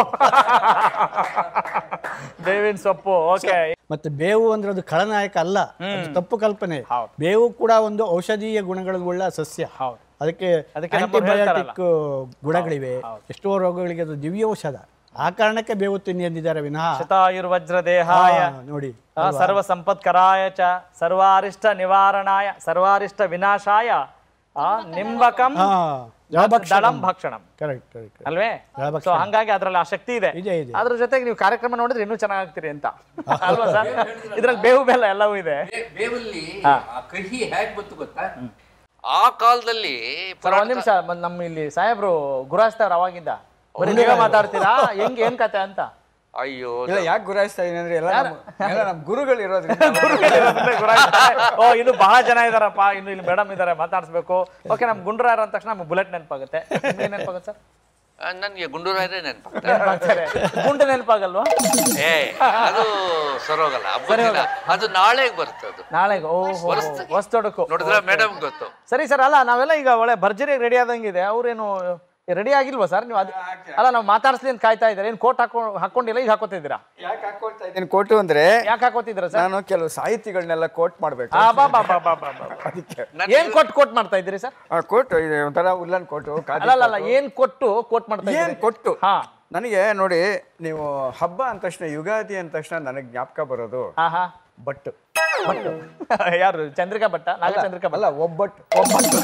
ಬೇವಿನ ಸೊಪ್ಪು ಓಕೆ ಮತ್ತೆ ಬೇವು ಅಂದ್ರೆ ಅದು ಖಳನಾಯಕ ಅಲ್ಲ ಅದು ತಪ್ಪು ಕಲ್ಪನೆ ಹೌದು. ಬೇವು ಕೂಡ ಒಂದು ಔಷಧೀಯ ಗುಣಗಳುಳ್ಳ ಸಸ್ಯ ಹೌದು. ಅದಕ್ಕೆ ಅದಕ್ಕೆ ನಮ್ಮವ್ರು ಆಂಟಿಬಯೋಟಿಕ್ ಗುಣಗಳಿವೆ ಎಷ್ಟೋ ರೋಗಗಳಿಗೆ ಅದು ದಿವ್ಯ ಔಷಧ ಆ ಕಾರಣಕ್ಕೆ ಬೇವು ತಿನ್ನಿ ಎಂದಿದ್ದಾರೆ ವಿನಃ ಶತಾಯುರ್ವಜ್ರ ದೇಹಾಯ ಹಾ, ನೋಡಿ ಆ, ಸರ್ವ ಸಂಪತ್ಕರಾಯ ಚ ಸರ್ವಾರಿಷ್ಟ ನಿವಾರಣಾಯ ಸರ್ವಾರಿಷ್ಟ ವಿನಾಶಾಯ ಆ, ನಿಂಬಕಂ ಹಾ ದಳಂ ಭಕ್ಷಣಂ ಕರೆಕ್ಟ್ ಕರೆಕ್ಟ್ ಅಲ್ವೇ ಜಲಭಕ್ಷಣ. ಸೊ ಹಂಗಾಗಿ ಅದ್ರಲ್ಲಿ ಆ ಶಕ್ತಿ ಇದೆ ಇದೆ, ಇದೆ. ಅದ್ರ ಜೊತೆಗೆ ನೀವು ಕಾರ್ಯಕ್ರಮ ನೋಡಿದ್ರೆ ಇನ್ನೂ ಚೆನ್ನಾಗ್ತೀರಿ ಅಂತ ಅಲ್ವಾ ಸರ್ ಇದ್ರಲ್ಲಿ ಬೇವು ಬೆಲ್ಲ ಎಲ್ಲವೂ ಇದೆ ಬೇವಲ್ಲಿ ಆ ಕಹಿ ಹೇಗ್ ಬಂತು ಗೊತ್ತಾ ಆ ಕಾಲದಲ್ಲಿ ಸರ್ ಒಂದ್ ನಿಮಿಷ ಮ- ನಮ್ಮ ಇಲ್ಲಿ ಸಾಹೇಬ್ರು ಗುರಾಯಿಸ್ತಾವ್ರ ಅವಾಗಿಂದ ಬರೀ ನೀವೇ ಮಾತಾಡ್ತೀರಾ ಹೆಂಗ್ ಏನ್ ಕತೆ ಅಂತ ಅಯ್ಯೋ ಇಲ್ಲ ಯಾಕೆ ಗುರಾಯಿಸ್ತಾ ಇದೀನಿ ಅಂದ್ರೆ ಎಲ್ಲ ನಮ್ಮ ಎಲ್ಲ ನಮ್ಮ ಗುರುಗಳು ಇರೋದ್ರಿಂದ ಗುರಾಯಿಸ್ತಾರೆ. ಓ ಇನ್ನು ಬಹಳ ಜನ ಇದಾರಪ್ಪ ಇನ್ನು ಇಲ್ಲಿ ಮೇಡಮ್ ಇದಾರೆ ಮಾತಾಡ್ಸ್ಬೇಕು ಓಕೆ ನಮ್ ಗುಂಡ್ರಾರ ಅಂದ ತಕ್ಷಣ ನಮ್ಗೆ ಬುಲೆಟ್ ನೆನಪಾಗುತ್ತೆ ನಿಮ್ಗೆ ನೆನಪಾಗುತ್ತೆ ಸರ್ ಆ, ನನ್ಗೆ ಗುಂಡೂರಾಯರೇ ನೆನಪಾಗ್ತಾರೆ ನೆನಪಾಗ್ತಾರೆ ಗುಂಡು ನೆನಪಾಗಲ್ವಾ ಏ ಅದು ಸರೋಗಲ್ಲ ಹಬ್ಬದ ದಿನ ಅದು ನಾಳೆಗೆ ಬರುತ್ತೆ ಅದು ನಾಳೆಗೆ ಓ ಹೊಸ್ತೊಡಕು ನೋಡಿದ್ರೆ ಮೇಡಮ್ ಗೊತ್ತು ಸರಿ ಸರ್ ಅಲ್ಲ ನಾವೆಲ್ಲ ಈಗ ಒಳ್ಳೆ ಭರ್ಜರಿ ರೆಡಿ ಆದಂಗಿದೆ ಅವ್ರೇನು ರೆಡಿ ಆಗಿಲ್ವಾ ಸರ್ ನೀವು ಅದು ಅಲ್ಲ ನಾವು ಮಾತಾಡ್ಸ್ಲಿ ಅಂತ ಕಾಯ್ತಾ ಇದ್ದಾರೆ ಏನು ಕೋಟ್ ಹಾಕೊ ಹಾಕೊಂಡಿಲ್ಲ ಈಗ ಹಾಕೋತಿದ್ದೀರಾ ಯಾಕೆ ಹಾಕೊಳ್ತಾ ಇದ್ದೀನಿ ಕೋಟು ಅಂದ್ರೆ ಯಾಕೆ ಹಾಕೋತಿದ್ದೀರಾ ಸರ್ ನಾನು ಕೆಲವು ಸಾಹಿತಿಗಳನ್ನೆಲ್ಲ ಕೋಟ್ ಮಾಡ್ಬೇಕು ಆ, ಬಾ ಬಾ ಬಾ ಬಾ ಬಾ ಬಾ. ಅದಕ್ಕೆ ಏನ್ ಕೊಟ್ಟು ಕೋಟ್ ಮಾಡ್ತಾ ಇದ್ದೀರಿ ಸರ್ ಆ ಕೋಟು ಇದೆ ಒಂಥರ ಉಲ್ಲನ್ ಕೋಟು ಖಾದಿ ಅಲ್ಲ ಅಲ್ಲ, ಅಲ್ಲ ಏನ್ ಕೊಟ್ಟು ಕೋಟ್ ಮಾಡ್ತಾ ಏನ್ ಇದ್ದೀರಿ ಕೊಟ್ಟು ಹಾ ನನಗೆ ನೋಡಿ ನೀವು ಹಬ್ಬ ಅಂದ ತಕ್ಷಣ ಯುಗಾದಿ ಅಂದ ತಕ್ಷಣ ನನಗೆ ಜ್ಞಾಪಕ ಬರೋದು ಹಾ ಹಾ ಬಟ್ಟು ಬಟ್ಟು ಯಾರು ಚಂದ್ರಿಕಾ ಭಟ್ಟ ನಾಗ ಚಂದ್ರಿಕಾ ಭಟ್ಟ ಅಲ್ಲ ಒಬ್ಬಟ್ಟು ಒಬ್ಬಟ್ಟು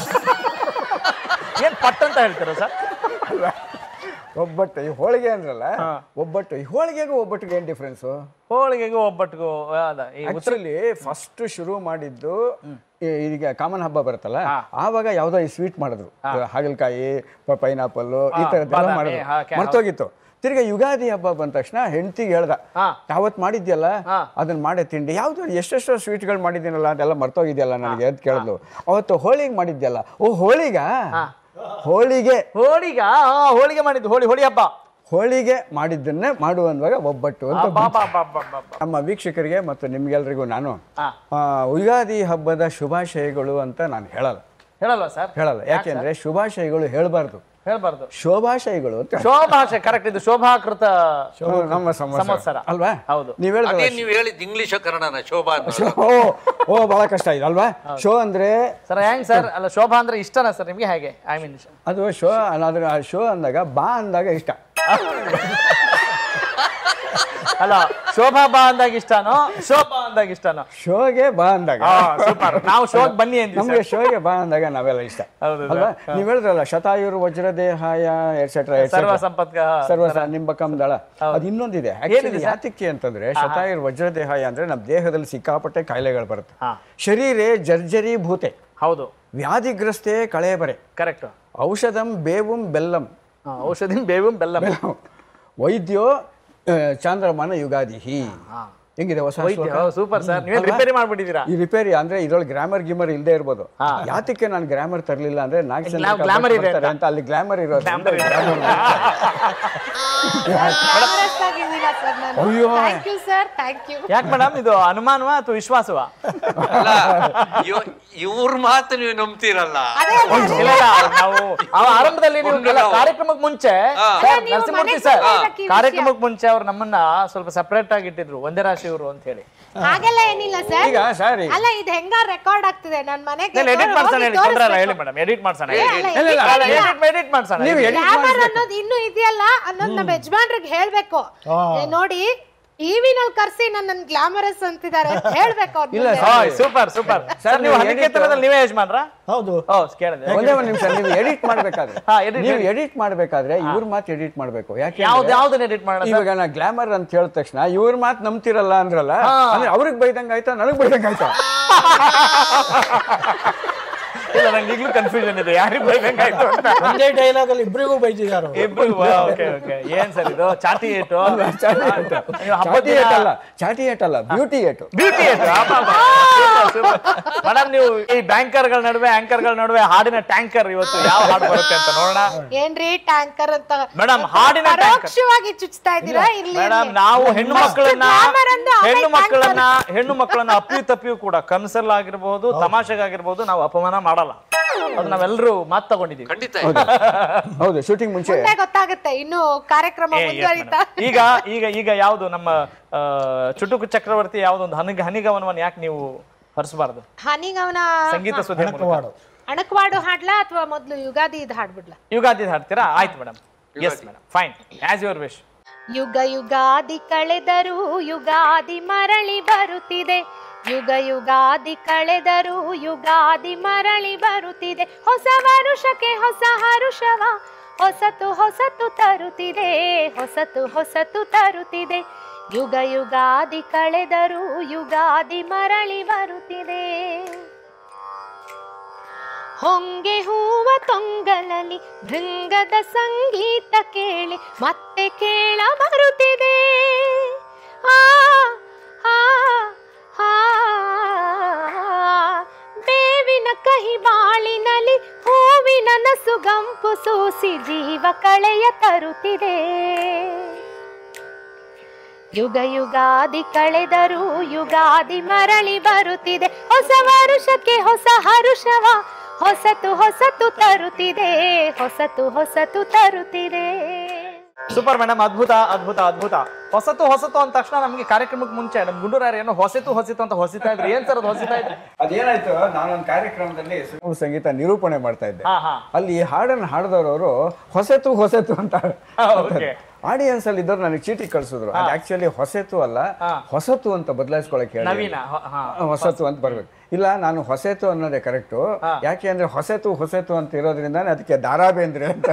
ಏನ್ ಪಟ್ ಅಂತ ಹೇಳ್ತೀರಾ ಸರ್ ಒಬ್ಬಟ್ಟು ಈ ಹೋಳಿಗೆ ಅಂದ್ರಲ್ಲ ಒಬ್ಬಟ್ಟು ಈ ಹೋಳಿಗೆಗೂ ಒಬ್ಬಟ್ಟಿಗೆ ಏನ್ ಡಿಫ್ರೆನ್ಸು ಹೋಳಿಗೆಗೂ ಒಬ್ಬಟ್ಟಿಗೂ ಅದ ಈ ಉತ್ತರ ಆಕ್ಚುಲಿ ಫಸ್ಟ್ ಶುರು ಮಾಡಿದ್ದು ಈ- ಈಗ ಕಾಮನ್ ಹಬ್ಬ ಬರುತ್ತಲ್ಲ ಆವಾಗ ಯಾವ್ದೋ ಈ ಸ್ವೀಟ್ ಮಾಡಿದ್ರು ಹಾಗಲಕಾಯಿ ಪೈನಾಪಲ್ ಈ ತರದ್ದೆಲ್ಲ ಬಾದಾಮಿ, ಮಾಡಿದ್ರು ಹಾ, ಕ್ಯಾ- ಮರ್ತೋಗಿತ್ತು ತಿರ್ಗಾ ಯುಗಾದಿ ಹಬ್ಬ ಬಂದ ತಕ್ಷಣ ಹೆಂಡತಿಗೆ ಹೇಳ್ದ ಹಾ. ಯಾವತ್ ಮಾಡಿದ್ಯಲ್ಲ ಹಾ. ಅದನ್ನ ಮಾಡೇ ತಿಂಡಿ ಯಾವ್ದು ಎಷ್ಟೆಷ್ಟೋ ಸ್ವೀಟ್ಗಳು ಮಾಡಿದ್ದೀನಲ್ಲ ಅದೆಲ್ಲ ಮರ್ತೋಗಿದ್ಯಲ್ಲ ನನಗೆ ಅಂತ ಕೇಳಿದ್ಲು ಅವತ್ತು ಹೋಳಿಗೆ ಮಾಡಿದ್ಯಲ್ಲ ಓ ಹೋಳಿಗ ಹೋಳಿಗೆ ಹೋಳಿಗ ಹಾ ಹೋಳಿಗೆ ಮಾಡಿದ್ದು ಹೋಳಿ ಹೋಳಿ ಹಬ್ಬ ಹೋಳಿಗೆ ಮಾಡಿದ್ದನ್ನೇ ಮಾಡುವಂದಾಗ ಒಬ್ಬಟ್ಟು ಅಂತ ಬಾ ಬಾ ಬಾ ಬಾ ಬಾ ಬಾ. ನಮ್ಮ ವೀಕ್ಷಕರಿಗೆ ಮತ್ತು ನಿಮ್ಗೆಲ್ರಿಗೂ ನಾನು ಹಾ. ಆ, ಯುಗಾದಿ ಹಬ್ಬದ ಶುಭಾಶಯಗಳು ಅಂತ ನಾನು ಹೇಳಲ್ಲ ಹೇಳಲ್ವಾ ಸರ್ ಹೇಳಲ್ಲ ಯಾಕೆಂದ್ರೆ ಶುಭಾಶಯಗಳು ಹೇಳಬಾರ್ದು ಹೇಳ್ಬಾರ್ದು ಶೋಭಾಶಯಗಳು ಅಂತ ಹೇಳ್ತಾರೆ. ಶೋಭಾಷೆ ಕರೆಕ್ಟ್ ಇದು ಶೋಭಾಕೃತ ನಮ್ಮ ಸಂವತ್ಸರ. ಸಂವತ್ಸರ. ಅಲ್ವಾ ಹೌದು. ನೀವ್ ಅದೇ ಹೇಳಿದ್ರಲ್ಲ ನೀವು ಹೇಳಿದ್ ಇಂಗ್ಲಿಷ್ ಕನ್ನಡನ ಶೋಭಾ ಅಂತ ಶೋ ಓ ಓ ಬಹಳ ಕಷ್ಟ ಇದೆ ಅಲ್ವಾ ಶೋ ಅಂದ್ರೆ ಸರ್ ಹೆಂಗ್ ಸರ್ ಅಲ್ಲ ಶೋಭಾ ಅಂದ್ರೆ ಇಷ್ಟನಾ ಸರ್ ನಿಮ್ಗೆ ಹೇಗೆ ಐ ಮೀನ್ ಅದು ಶೋ ಅದ್ರ ಶೋ ಅಂದಾಗ ಬಾ ಅಂದಾಗ ಇಷ್ಟ ಅಲ್ಲ ಶೋಭಾ ಬಾ ಅಂದಾಗ ಇಷ್ಟನೋ ಶೋಭಾ ಅಂದಾಗ ಇಷ್ಟನೋ ಶೋಗೆ ಬಾ ಅಂದಾಗ ಸೂಪರ್ ನಾವು ಶೋಗ್ ಬನ್ನಿ ಅಂದ್ವಿ ನಮ್ಗೆ ಶೋಗೆ ಬಾ ಅಂದಾಗ ನಾವೆಲ್ಲ ಇಷ್ಟ ಹೌದು ಅಲ್ವಾ ನೀವ್ ಹೇಳಿದ್ರಲ್ಲ ಶತಾಯುರ್ ವಜ್ರದೇಹಾಯ ಎಟ್ಸೆಟ್ರಾ ಸರ್ವ ಸಂಪತ್ಕ ಸರ್ವ ನಿಂಬಕಂ ದಳ ಅದು ಇನ್ನೊಂದಿದೆ Actually ಯಾತಕ್ಕೆ ಅಂತಂದ್ರೆ ಶತಾಯುರ್ ವಜ್ರದೇಹಾಯ ಅಂದ್ರೆ ನಮ್ಮ ದೇಹದಲ್ಲಿ ಸಿಕ್ಕಾಪಟ್ಟೆ ಕಾಯಿಲೆಗಳು ಬರುತ್ತೆ ಹಾ. ಶರೀರೆ ಜರ್ಜರಿ ಭೂತೆ ಹೌದು ವ್ಯಾಧಿಗ್ರಸ್ತೆ ಕಳೆಬರೆ ಕರೆಕ್ಟ್ ಔಷಧಂ ಬೇವುಂ ಬೆಲ್ಲಂ ಔಷಧಿನ ಬೇವು ಬೆಲ್ಲ ವೈದ್ಯೋ ಆ, ಚಾಂದ್ರಮಾನ ಯುಗಾದಿ ಹೆಂಗಿದೆ ಹೊಸ ಶ್ಲೋಕ? ಸೂಪರ್ ಸರ್ ನೀವೇ ಅಲ್ವಾ? ರಿಪೇರಿ ಮಾಡ್ಬಿಟ್ಟಿದ್ದೀರಾ ಈ ರಿಪೇರಿ ಅಂದ್ರೆ ಇದ್ರೊಳಗೆ ಗ್ರಾಮರ್ ಗಿಮರ್ ಇಲ್ಲದೆ ಇರ್ಬೋದು ಯಾತಕ್ಕೆ ನಾನು ಗ್ರಾಮರ್ ತರಲಿಲ್ಲ ಅಂದ್ರೆ ನಾಲ್ಕು ಜನ Glam- glamour ಇದೆ ಬರ್ತಾರೆ ಅಂತ ಅಲ್ಲಿ ಗ್ಲಾಮರ್ ಇರೋದು Glamorous ಆಗಿದ್ದೀರಾ sir ನಾನು. ಅಯ್ಯೋ. Thank you sir, thank you. ಯಾಕೆ ಮೇಡಮ್ ಇದು ಅನುಮಾನವಾ ಅಥವಾ ವಿಶ್ವಾಸವಾ ಅಲ್ಲ ಇವ್- ಇವ್ರ ಮಾತು ನೀವು ನಂಬ್ತೀರಲ್ಲ ಅದೇ ಅದೇ ಅದೇ. ಇಲ್ಲ ಇಲ್ಲ, ನಾವು ಅವ ಆರಂಭದಲ್ಲಿ ನೀವು ಒಂದು ಅಲ್ಲ, ನಾವು- ಕಾರ್ಯಕ್ರಮಕ್ಕೆ ಮುಂಚೆ ಹಾ. ಸರ್, ಅಲ್ಲ, ನೀವು ನರಸಿಂಹಮೂರ್ತಿ ಮನೆಗೆ ಸರ್ ಬಂದಾಗ ಈ ವಿಷಯ. ಕಾರ್ಯಕ್ರಮಕ್ಕೆ ಮುಂಚೆ ಅವ್ರು ನಮ್ಮನ್ನ ಸ್ವಲ್ಪ ಸಪರೇಟ್ ಆಗಿ ಇಟ್ಟಿದ್ರು ಒಂದೇ ರಾಶಿ ಇವರು ಅಂತ ಹೇಳಿ ಹಾಗೆಲ್ಲ ಏನಿಲ್ಲ ಸರ್ ಈಗ ಸರ್ ಈಗ- ಅಲ್ಲ ಇದು ಹೆಂಗ ರೆಕಾರ್ಡ್ ಆಗ್ತಿದೆ ನನ್ ಮನೆಗೆ ಎಡಿಟ್ ಮಾಡ್ಸೋಣ ಹೇಳಿ ತೊಂದ್ರೆ ಇಲ್ಲ ಹೇಳಿ ಮೇಡಮ್ ಎಡಿಟ್ ಮಾಡ್ಸೋಣ ಎಡಿಟ್ ಮಾಡ್ಸೋಣ ನೀವು edit ಗ್ಲಾಮರ್ ಅನ್ನೋದು ಇನ್ನು ಇದೆಯಲ್ಲ ಅನ್ನೋದು ನಮ್ಮ ಯಜಮಾನ್ರಿಗೆ ಹೇಳ್ಬೇಕು ಏ, ನೋಡಿ ಟಿವಿನಲ್ಲಿ ಕರ್ಸಿ ನನ್ನ ಗ್ಲಾಮರಸ್ ಅಂತಿದ್ದಾರೆ ಅಂತ ಹೇಳ್ಬೇಕು ಅವ್ರ್ ಇಲ್ಲ ಮುಂದೆ. ಸೂಪರ್ ಸೂಪರ್ ಸರ್ ನೀವು ನೀವು ಹನಿಕೇತನದಲ್ಲಿ ನೀವೇ ಯಜಮಾನ್ರ ಹೌದು ಓ ಕೇಳಿದೆ ಒಂದೇ ಒಂದು ನಿಮಿಷ ನೀವು ಎಡಿಟ್ ಮಾಡ್ಬೇಕಾದ್ರೆ ಹಾ, edit ನೀವು ಎಡಿಟ್ ಮಾಡ್ಬೇಕಾದ್ರೆ ಇವ್ರ ಮಾತು ಎಡಿಟ್ ಮಾಡ್ಬೇಕು ಯಾಕೆ ಯಾವ್ದು ಯಾವ್ದನ್ನ ಎಡಿಟ್ ಮಾಡೋಣ ಇವಾಗ ನಾ ಗ್ಲಾಮರ್ ಅಂತ ಹೇಳಿದ ತಕ್ಷಣ ಇವ್ರ ಮಾತು ನಂಬ್ತಿರಲ್ಲ ಅಂದ್ರಲ್ಲ ಅಂದ್ರೆ ಅವ್ರಿಗೆ ಬೈದಂಗ ಆಯ್ತಾ ನನಗ್ ಬೈದಂಗ ಆಯ್ತಾ ಇಲ್ಲ ನಂಗೆ ಈಗಲೂ ಕನ್ಫ್ಯೂಷನ್ ಇದೆ ಯಾರಿಗೆ ಬೈದಂಗಾಯ್ತು ಅಂತ ಒಂದೇ ಡೈಲಾಗ್ ಅಲ್ಲಿ ಇಬ್ಬರಿಗೂ ಬೈದಿದ್ದಾರೆ ಅವ್ರು. ಇಬ್ರು ಓಕೆ ಓಕೆ ಏನ್ ಸರ್ ಇದು ಚಾಟಿ ಏಟು ಚಾಟಿ ಏಟು. ನೀವು ಹಬ್ಬದ ಚಾಟಿ ಏಟ್ ಅಲ್ಲ ಚಾಟಿ ಏಟ್ ಅಲ್ಲ ಬ್ಯೂಟಿ ಏಟು ಬ್ಯೂಟಿ ಏಟು ಮೇಡಮ್ ನೀವು ಈ ಬ್ಯಾಂಕರ್ಗಳ ನಡುವೆ ಆಂಕರ್ಗಳ ನಡುವೆ ಹಾಡಿನ ಟ್ಯಾಂಕರ್ ಇವತ್ತು ಯಾವ ಹಾಡು ಬರುತ್ತೆ ಅಂತ ನೋಡೋಣ ಏನ್ರಿ ಟ್ಯಾಂಕರ್ ಅಂತ ಮೇಡಮ್ ಹಾಡಿನ ಟ್ಯಾಂಕರ್ ಪರೋಕ್ಷವಾಗಿ ಚುಚ್ತಾ ಇದ್ದೀರಾ ಇರ್ಲಿ ಮೇಡಮ್ ಇರ್ಲಿ. ನಾವು ಹೆಣ್ಣು ಮಕ್ಕಳನ್ನ glamour ಅಂದು ಆಮೇಲೆ ಹೆಣ್ಣು tanker. ಮಕ್ಕಳನ್ನ ಹೆಣ್ಣು ಮಕ್ಕಳನ್ನ ಅಪ್ಪಿಯು ತಪ್ಪಿಯು ಕೂಡ ಕನಸಲ್ಲಾಗಿರ್ಬೋದು ತಮಾಷೆಗಾಗಿರ್ಬೋದು ನಾವು ಅಪಮಾನ ಮಾಡಲ್ಲ ಅದು ನಾವೆಲ್ಲರೂ ಮಾತು ತಗೊಂಡಿದೀವಿ ಖಂಡಿತ ಹೌದು ಶೂಟಿಂಗ್ ಮುಂಚೆ ಮುಂದೆ ಗೊತ್ತಾಗುತ್ತೆ ಇನ್ನು ಕಾರ್ಯಕ್ರಮ ಏ, yes, ಮುಂದುವರಿತಾ madam. ಈಗ ಈಗ ಈಗ ಯಾವುದು ನಮ್ಮ ಆ, ಚುಟುಕು ಚಕ್ರವರ್ತಿ ಯಾವ್ದೊಂದು ಹನಿಗ ಹನಿಗವನವನ್ನ ಯಾಕೆ ನೀವು ಹರಿಸಬಾರ್ದು ಹನಿಗವನ ಸಂಗೀತ ಸುದ್ದಿ ಮೂಲಕ. ಅಣಕವಾಡು. ಅಣಕವಾಡು ಹಾಡ್ಲಾ ಅಥವಾ ಮೊದ್ಲು ಯುಗಾದಿ ಇದು ಹಾಡ್ಬಿಡ್ಲಾ ಯುಗಾದಿ ಹಾಡ್ತೀರಾ ಆಯ್ತು madam yes madam fine as your wish ಯುಗ ಯುಗಾದಿ ಕಳೆದರೂ ಯುಗಾದಿ ಮರಳಿ ಬರುತ್ತಿದೆ ಯುಗ ಯುಗಾದಿ ಕಳೆದರೂ ಯುಗಾದಿ ಮರಳಿ ಬರುತ್ತಿದೆ ಹೊಸ ವರುಷಕ್ಕೆ ಹೊಸ ಹರುಷವ ಹೊಸತು ಹೊಸತು ತರುತ್ತಿದೆ ಹೊಸತು ಹೊಸತು ತರುತ್ತಿದೆ ಯುಗ ಯುಗಾದಿ ಕಳೆದರೂ ಯುಗಾದಿ ಮರಳಿ ಬರುತ್ತಿದೆ ಹೊಂಗೆ ಹೂವ ತೊಂಗಲಲಿ ಭೃಂಗದ ಸಂಗೀತ ಕೇಳಿ ಮತ್ತೆ ಕೇಳ ಬರುತ್ತಿದೆ ಆ ಆ, ಆ, ಬೇವಿನ ಕಹಿ ಬಾಳಿನಲ್ಲಿ ಹೂವಿನ ನಸುಗಂಪು ಸೂಸಿ ಜೀವ ಕಳೆಯ ತರುತ್ತಿದೆ ಯುಗ ಯುಗಾದಿ ಕಳೆದರೂ ಯುಗಾದಿ ಮರಳಿ ಬರುತ್ತಿದೆ ಹೊಸ ವರುಷಕ್ಕೆ ಹೊಸ ಹರುಷವ ಹೊಸತು ಹೊಸತು ತರುತ್ತಿದೆ ಹೊಸತು ಹೊಸತು ತರುತ್ತಿದೆ ಸೂಪರ್ ಮೇಡಮ್ ಅದ್ಭುತ ಅದ್ಭುತ ಅದ್ಭುತ ಹೊಸತು ಹೊಸತು ಅಂದ ತಕ್ಷಣ ನಮಗೆ ಕಾರ್ಯಕ್ರಮಕ್ಕೆ ಮುಂಚೆ ನಮ್ ಗುಂಡೂರಾರ ಏನೋ ಹೊಸತು ಹೊಸಿತು ಅಂತ ಹೊಸಿತಾ ಇದ್ರು ಏನ್ ಸರ್ ಅದು ಹೊಸಿತಾ ಇದ್ರು ಅದೇನಾಯ್ತು ನಾನೊಂದು ಕಾರ್ಯಕ್ರಮದಲ್ಲಿ ಸುಗಮ ಸಂಗೀತ ನಿರೂಪಣೆ ಮಾಡ್ತಾ ಇದ್ದೆ ಹಾ ಹಾ ಅಲ್ಲಿ ಈ ಹಾಡನ್ನು ಹಾಡಿದವರು ಹೊಸತು ಹೊಸತು ಅಂತ ಓಕೆ ಆಡಿಯನ್ಸ್ ಅಲ್ಲಿ ಇದ್ದವ್ರು ನನಗೆ ಚೀಟಿ ಕಳ್ಸಿದ್ರು ಅದು ಆಕ್ಚುಲಿ ಹೊಸತು ಅಲ್ಲ ಹೊಸತು ಅಂತ ಬದಲಾಯಿಸ್ಕೊಳಕ್ ಹೇಳಿ ನವೀನ ಹೊ- ಹಾ ಹೊಸತು ಅಂತ ಬರ್ಬೇಕು ಇಲ್ಲ ನಾನು ಹೊಸತು ಅನ್ನೋದೇ ಕರೆಕ್ಟು ಯಾಕೆ ಅಂದ್ರೆ ಹೊಸತು ಹೊಸತು ಅಂತ ಇರೋದ್ರಿಂದ ಅದಕ್ಕೆ ದಾರಾ ಬೇಂದ್ರೆ ಅಂತ